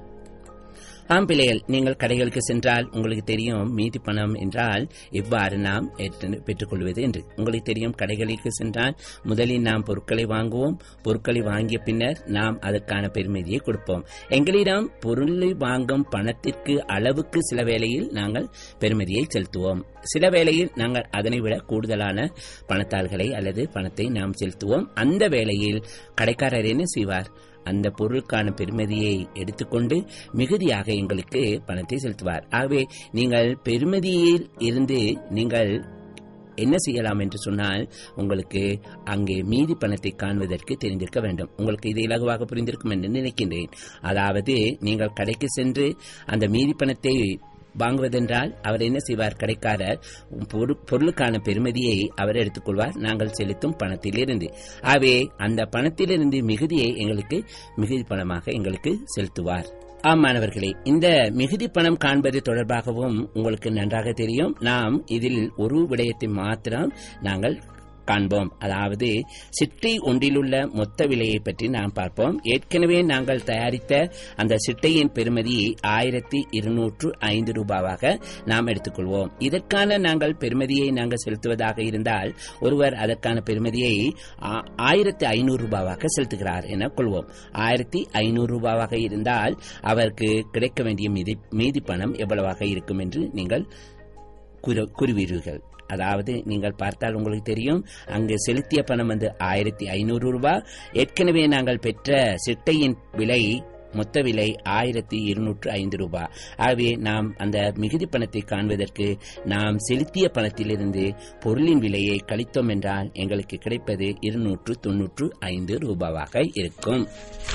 ஆம் பிள்ளைகள் நீங்கள் கடைகளுக்கு சென்றால் உங்களுக்கு தெரியும் மீதி பணம் என்றால் எவ்வாறு நாம் ஏற்று- பெற்றுக்கொள்வது என்று உங்களுக்கு தெரியும் கடைகளுக்கு சென்றால் முதலில் நாம் பொருட்களை வாங்குவோம் பொருட்களை வாங்கிய பின்னர் நாம் அதற்கான பெருமதியை கொடுப்போம் எங்களிடம் பொருளை வாங்கும் பணத்திற்கு அளவுக்கு சில வேளையில் நாங்கள் பெருமதியை செலுத்துவோம் சில வேளையில் நாங்கள் அதனை விட கூடுதலான பணத்தாள்களை அல்லது பணத்தை நாம் செலுத்துவோம் அந்த வேளையில் கடைக்காரர் என்ன செய்வார் அந்த பொருளுக்கான பெருமதியை எடுத்துக்கொண்டு மிகுதியாக எங்களுக்கு பணத்தை செலுத்துவார் ஆகவே நீங்கள் பெருமதியில் இருந்து நீங்கள் என்ன செய்யலாம் என்று சொன்னால் உங்களுக்கு அங்கே மீதி பணத்தை காண்பதற்கு தெரிந்திருக்க வேண்டும் உங்களுக்கு இது இலகுவாக புரிந்திருக்கும் என்று நினைக்கின்றேன் அதாவது நீங்கள் கடைக்கு சென்று அந்த மீதி பணத்தை வாங்குவதென்றால் அவர் என்ன செய்வார் கடைக்காரர் பொரு- பொருளுக்கான பெருமதியை அவர் எடுத்துக்கொள்வார் நாங்கள் செலுத்தும் பணத்திலிருந்து ஆகவே அந்த பணத்திலிருந்து மிகுதியை எங்களுக்கு மிகுதி பணமாக எங்களுக்கு செலுத்துவார் ஆம் மாணவர்களே இந்த மிகுதி பணம் காண்பது தொடர்பாகவும் உங்களுக்கு நன்றாக தெரியும் நாம் இதில் ஒரு விடயத்தை மாத்திரம் நாங்கள் காண்போம் அதாவது சிட்டை ஒன்றிலுள்ள மொத்த விலையை பற்றி நாம் பார்ப்போம் ஏற்கனவே நாங்கள் தயாரித்த அந்த சிட்டையின் பெறுமதி ஆயிரத்தி இருநூற்று ஐந்து ரூபாவாக நாம் எடுத்துக்கொள்வோம் இதற்கான நாங்கள் பெறுமதியை நாங்கள் செலுத்துவதாக இருந்தால் ஒருவர் அதற்கான பெறுமதியை ஆயிரத்தி ஐநூறு ரூபாவாக செலுத்துகிறார் என கொள்வோம் ஆயிரத்தி ஐநூறு ரூபாவாக இருந்தால் அவருக்கு கிடைக்க வேண்டிய மீதி மீதி பணம் எவ்வளவாக இருக்கும் என்று நீங்கள் கூறுவீர்கள் அதாவது நீங்கள் பார்த்தால் உங்களுக்கு தெரியும் அங்கு செலுத்திய பணம் வந்து ஆயிரத்தி ஐநூறு ரூபாய் ஏற்கனவே நாங்கள் பெற்ற சிட்டையின் விலை மொத்த விலை ஆயிரத்தி இருநூற்று ஐந்து ரூபாய் ஆகவே நாம் அந்த மிகுதி பணத்தை காண்பதற்கு நாம் செலுத்திய பணத்திலிருந்து பொருளின் விலையை கழித்தோம் என்றால் எங்களுக்கு கிடைப்பது இருநூற்று தொன்னூற்று ஐந்து ரூபாவாக இருக்கும்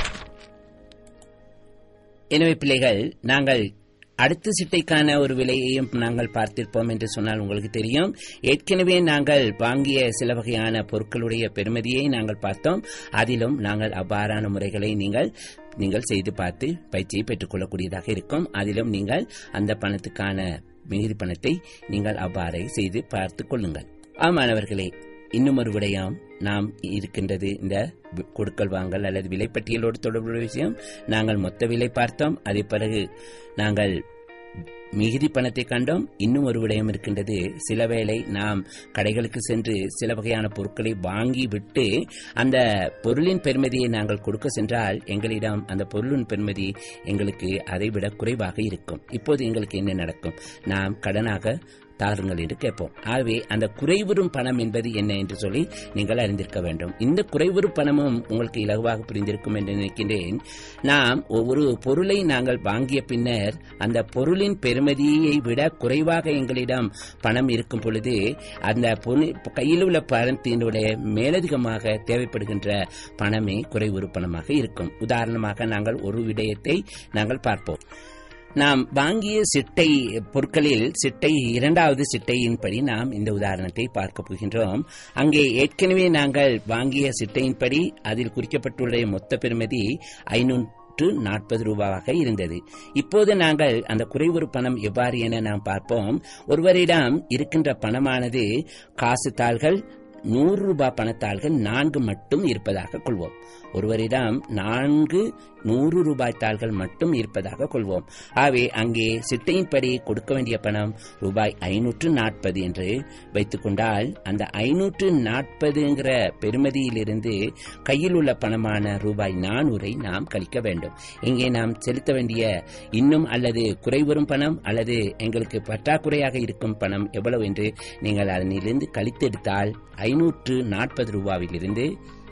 எனவே பிள்ளைகள் நாங்கள் அடுத்த சிட்டைக்கான ஒரு விலையையும் நாங்கள் பார்த்திருப்போம் என்று சொன்னால் உங்களுக்கு தெரியும் ஏற்கனவே நாங்கள் வாங்கிய சில வகையான பொருட்களுடைய பெருமதியை நாங்கள் பார்த்தோம் அதிலும் நாங்கள் அவ்வாறான முறைகளை நீங்கள் நீங்கள் செய்து பார்த்து பயிற்சியை பெற்றுக்கொள்ளக்கூடியதாக இருக்கும் அதிலும் நீங்கள் அந்த பணத்துக்கான மிகுதி பணத்தை நீங்கள் அவ்வாறே செய்து பார்த்துக் கொள்ளுங்கள் ஆமாணவர்களே இன்னும் ஒரு விடயம் நாம் இருக்கின்றது இந்த கொடுக்கல் வாங்கல் அல்லது விலைப்பட்டியலோடு தொடர்புடைய விஷயம் நாங்கள் மொத்த விலை பார்த்தோம் அதே பிறகு நாங்கள் மிகுதி பணத்தை கண்டோம் இன்னும் ஒரு விடயம் இருக்கின்றது சில வேளை நாம் கடைகளுக்கு சென்று சில வகையான பொருட்களை வாங்கி விட்டு அந்த பொருளின் பெருமதியை நாங்கள் கொடுக்க சென்றால் எங்களிடம் அந்த பொருளின் பெருமதி எங்களுக்கு அதை விட குறைவாக இருக்கும் இப்போது எங்களுக்கு என்ன நடக்கும் நாம் கடனாக தாருங்கள் என்று கேட்போம் ஆகவே அந்த குறைவுறும் பணம் என்பது என்ன என்று சொல்லி நீங்கள் அறிந்திருக்க வேண்டும் இந்த குறைவுறு பணமும் உங்களுக்கு இலகுவாக புரிந்திருக்கும் என்று நினைக்கின்றேன் நாம் ஒரு பொருளை நாங்கள் வாங்கிய பின்னர் அந்த பொருளின் பெருமதியை விட குறைவாக எங்களிடம் பணம் இருக்கும் பொழுது அந்த கையில் உள்ள பணத்தினுடைய மேலதிகமாக தேவைப்படுகின்ற பணமே குறைவுறு பணமாக இருக்கும் உதாரணமாக நாங்கள் ஒரு விடயத்தை நாங்கள் பார்ப்போம் நாம் வாங்கிய சிட்டை பொருட்களில் சிட்டை இரண்டாவது சிட்டையின்படி நாம் இந்த உதாரணத்தை பார்க்க போகின்றோம் அங்கே ஏற்கனவே நாங்கள் வாங்கிய சிட்டையின்படி அதில் குறிக்கப்பட்டுள்ள மொத்த பெறுமதி ஐநூற்று நாற்பது ரூபாவாக இருந்தது இப்போது நாங்கள் அந்த குறைவுறு பணம் எவ்வாறு என நாம் பார்ப்போம் ஒருவரிடம் இருக்கின்ற பணமானது காசு தாள்கள் நூறு ரூபாய் பணத்தாள்கள் நான்கு மட்டும் இருப்பதாக கொள்வோம் ஒருவரிடம் நான்கு நூறு ரூபாய் தாள்கள் மட்டும் இருப்பதாக கொள்வோம் ஆகவே அங்கே சிட்டையின்படி கொடுக்க வேண்டிய பணம் ரூபாய் ஐநூற்று நாற்பது என்று வைத்துக் கொண்டால் அந்த ஐநூற்று நாற்பதுங்கிற பெருமதியிலிருந்து கையில் உள்ள பணமான ரூபாய் நானூறை நாம் கழிக்க வேண்டும் இங்கே நாம் செலுத்த வேண்டிய இன்னும் அல்லது குறைவரும் பணம் அல்லது எங்களுக்கு பற்றாக்குறையாக இருக்கும் பணம் எவ்வளவு என்று நீங்கள் அதனிலிருந்து கழித்தெடுத்தால் ஐநூற்று நாற்பது ரூபாவிலிருந்து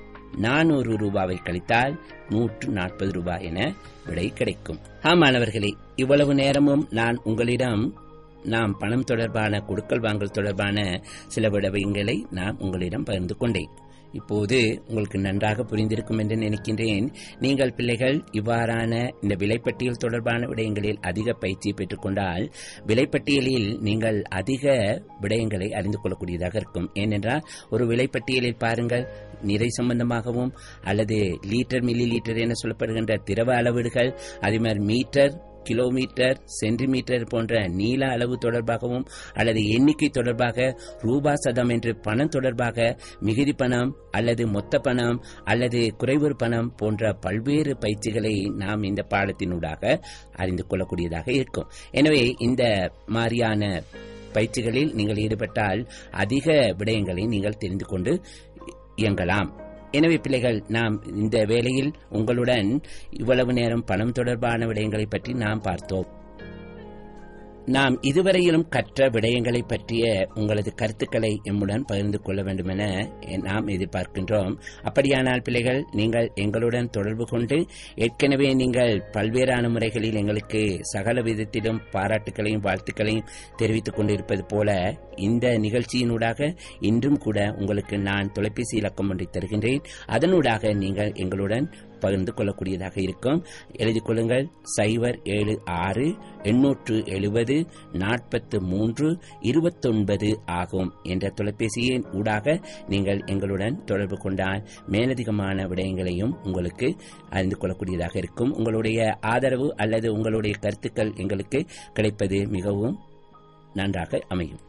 நானூறு ரூபாவை கழித்தால் நூற்று நாற்பது ரூபாய் என விடை கிடைக்கும் ஆமாணவர்களே இவ்வளவு நேரமும் நான் உங்களிடம் நாம் பணம் தொடர்பான கொடுக்கல் வாங்கல் தொடர்பான சில விடயங்களை நான் உங்களிடம் பகிர்ந்து கொண்டேன் இப்போது உங்களுக்கு நன்றாக புரிந்திருக்கும் என்று நினைக்கின்றேன் நீங்கள் பிள்ளைகள் இவ்வாறான இந்த விலைப்பட்டியல் தொடர்பான விடயங்களில் அதிக பயிற்சி பெற்றுக்கொண்டால் விலைப்பட்டியலில் நீங்கள் அதிக விடயங்களை அறிந்து கொள்ளக்கூடியதாக இருக்கும் ஏனென்றால் ஒரு விலைப்பட்டியலில் பாருங்கள் நிறை சம்பந்தமாகவும் அல்லது லீட்டர் மில்லி லீட்டர் என சொல்லப்படுகின்ற திரவ அளவீடுகள் அதே மாதிரி மீட்டர் கிலோமீட்டர் சென்டிமீட்டர் போன்ற நீள அளவு தொடர்பாகவும் அல்லது எண்ணிக்கை தொடர்பாக ரூபா சதம் என்று பணம் தொடர்பாக மிகுதி பணம் அல்லது மொத்த பணம் அல்லது குறைவு பணம் போன்ற பல்வேறு பயிற்சிகளை நாம் இந்த பாடத்தினூடாக அறிந்து கொள்ளக்கூடியதாக இருக்கும் எனவே இந்த மாதிரியான பயிற்சிகளில் நீங்கள் ஈடுபட்டால் அதிக விடயங்களை நீங்கள் தெரிந்து கொண்டு இயங்கலாம் எனவே பிள்ளைகள் நாம் இந்த வேளையில் உங்களுடன் இவ்வளவு நேரம் பணம் தொடர்பான விடயங்களை பற்றி நாம் பார்த்தோம் நாம் இதுவரையிலும் கற்ற விடயங்களை பற்றிய உங்களது கருத்துக்களை எம்முடன் பகிர்ந்து கொள்ள வேண்டும் என நாம் எதிர்பார்க்கின்றோம் அப்படியானால் பிள்ளைகள் நீங்கள் எங்களுடன் தொடர்பு கொண்டு ஏற்கனவே நீங்கள் பல்வேறான முறைகளில் எங்களுக்கு சகல விதத்திலும் பாராட்டுகளையும் வாழ்த்துக்களையும் தெரிவித்துக் கொண்டிருப்பது போல இந்த நிகழ்ச்சியினூடாக இன்றும் கூட உங்களுக்கு நான் தொலைபேசி இலக்கம் ஒன்றை தருகின்றேன் அதனூடாக நீங்கள் எங்களுடன் பகிர்ந்து கொள்ளக்கூடியதாக இருக்கும் எழுதிக் கொள்ளுங்கள் சைபர் ஏழு ஆறு எண்ணூற்று எழுபது நாற்பத்து மூன்று இருபத்தொன்பது ஆகும் என்ற தொலைபேசியின் ஊடாக நீங்கள் எங்களுடன் தொடர்பு கொண்டால் மேலதிகமான விடயங்களையும் உங்களுக்கு அறிந்து கொள்ளக்கூடியதாக இருக்கும் உங்களுடைய ஆதரவு அல்லது உங்களுடைய கருத்துக்கள் எங்களுக்கு கிடைப்பது மிகவும் நன்றாக அமையும்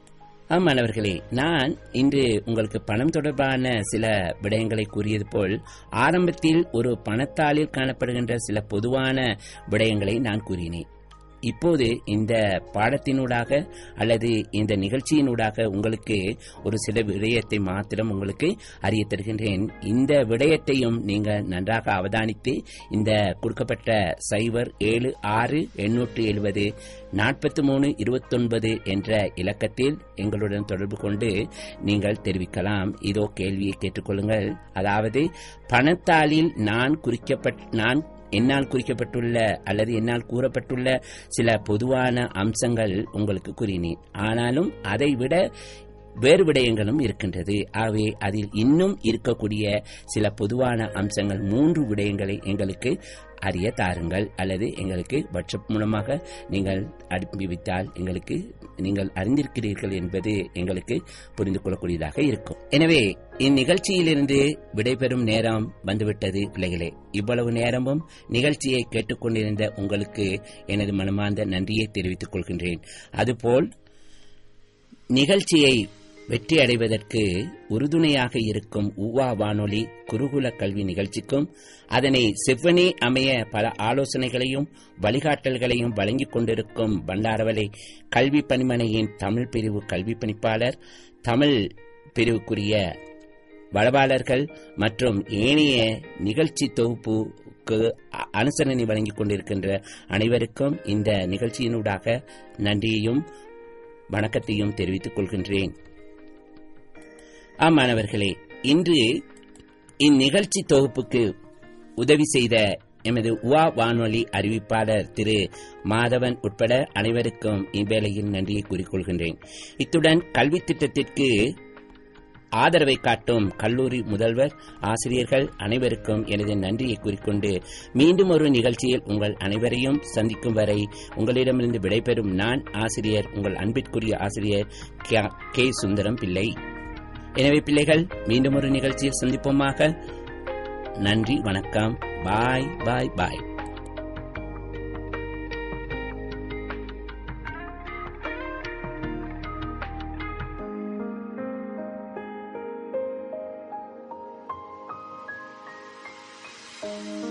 ஆமாணவர்களே நான் இன்று உங்களுக்கு பணம் தொடர்பான சில விடயங்களை கூறியது போல் ஆரம்பத்தில் ஒரு பணத்தாளில் காணப்படுகின்ற சில பொதுவான விடயங்களை நான் கூறினேன் இப்போது இந்த பாடத்தினூடாக அல்லது இந்த நிகழ்ச்சியினூடாக உங்களுக்கு ஒரு சில விடயத்தை மாத்திரம் உங்களுக்கு அறிய தருகின்றேன் இந்த விடயத்தையும் நீங்கள் நன்றாக அவதானித்து இந்த கொடுக்கப்பட்ட சைபர் ஏழு ஆறு எண்ணூற்று எழுபது நாற்பத்தி மூணு இருபத்தொன்பது என்ற இலக்கத்தில் எங்களுடன் தொடர்பு கொண்டு நீங்கள் தெரிவிக்கலாம் இதோ கேள்வியை கேட்டுக்கொள்ளுங்கள் அதாவது பணத்தாளில் நான் குறிக்கப்பட்ட நான் என்னால் குறிக்கப்பட்டுள்ள அல்லது என்னால் கூறப்பட்டுள்ள சில பொதுவான அம்சங்கள் உங்களுக்கு கூறினேன் ஆனாலும் அதைவிட வேறு விடயங்களும் இருக்கின்றது ஆகவே அதில் இன்னும் இருக்கக்கூடிய சில பொதுவான அம்சங்கள் மூன்று விடயங்களை எங்களுக்கு அறிய தாருங்கள் அல்லது எங்களுக்கு வாட்ஸ்அப் மூலமாக நீங்கள் அனுப்பி வைத்தால் எங்களுக்கு நீங்கள் அறிந்திருக்கிறீர்கள் என்பது எங்களுக்கு புரிந்து கொள்ளக்கூடியதாக இருக்கும் எனவே இந்நிகழ்ச்சியிலிருந்து விடைபெறும் நேரம் வந்துவிட்டது பிள்ளைகளே இவ்வளவு நேரமும் நிகழ்ச்சியை கேட்டுக்கொண்டிருந்த உங்களுக்கு எனது மனமார்ந்த நன்றியை தெரிவித்துக் கொள்கின்றேன் அதுபோல் நிகழ்ச்சியை வெற்றி அடைவதற்கு உறுதுணையாக இருக்கும் உவா வானொலி குருகுல கல்வி நிகழ்ச்சிக்கும் அதனை செவ்வனே அமைய பல ஆலோசனைகளையும் வழிகாட்டல்களையும் வழங்கிக் கொண்டிருக்கும் பண்டாரவலை கல்வி பணிமனையின் தமிழ் பிரிவு கல்வி பணிப்பாளர் தமிழ் பிரிவுக்குரிய வளவாளர்கள் மற்றும் ஏனைய நிகழ்ச்சி தொகுப்புக்கு அனுசரணை வழங்கிக் கொண்டிருக்கின்ற அனைவருக்கும் இந்த நிகழ்ச்சியினூடாக நன்றியையும் வணக்கத்தையும் தெரிவித்துக் கொள்கின்றேன் ஆமாணவர்களே இன்று இந்நிகழ்ச்சி தொகுப்புக்கு உதவி செய்த எமது உவா வானொலி அறிவிப்பாளர் திரு மாதவன் உட்பட அனைவருக்கும் இவ்வேளையில் நன்றியை கூறிக்கொள்கின்றேன் இத்துடன் கல்வி திட்டத்திற்கு ஆதரவை காட்டும் கல்லூரி முதல்வர் ஆசிரியர்கள் அனைவருக்கும் எனது நன்றியை கூறிக்கொண்டு மீண்டும் ஒரு நிகழ்ச்சியில் உங்கள் அனைவரையும் சந்திக்கும் வரை உங்களிடமிருந்து விடைபெறும் நான் ஆசிரியர் உங்கள் அன்பிற்குரிய ஆசிரியர் கே சுந்தரம் பிள்ளை எனவே பிள்ளைகள் மீண்டும் ஒரு நிகழ்ச்சியில் சந்திப்போமாக நன்றி வணக்கம் பாய் பாய் பாய் thank you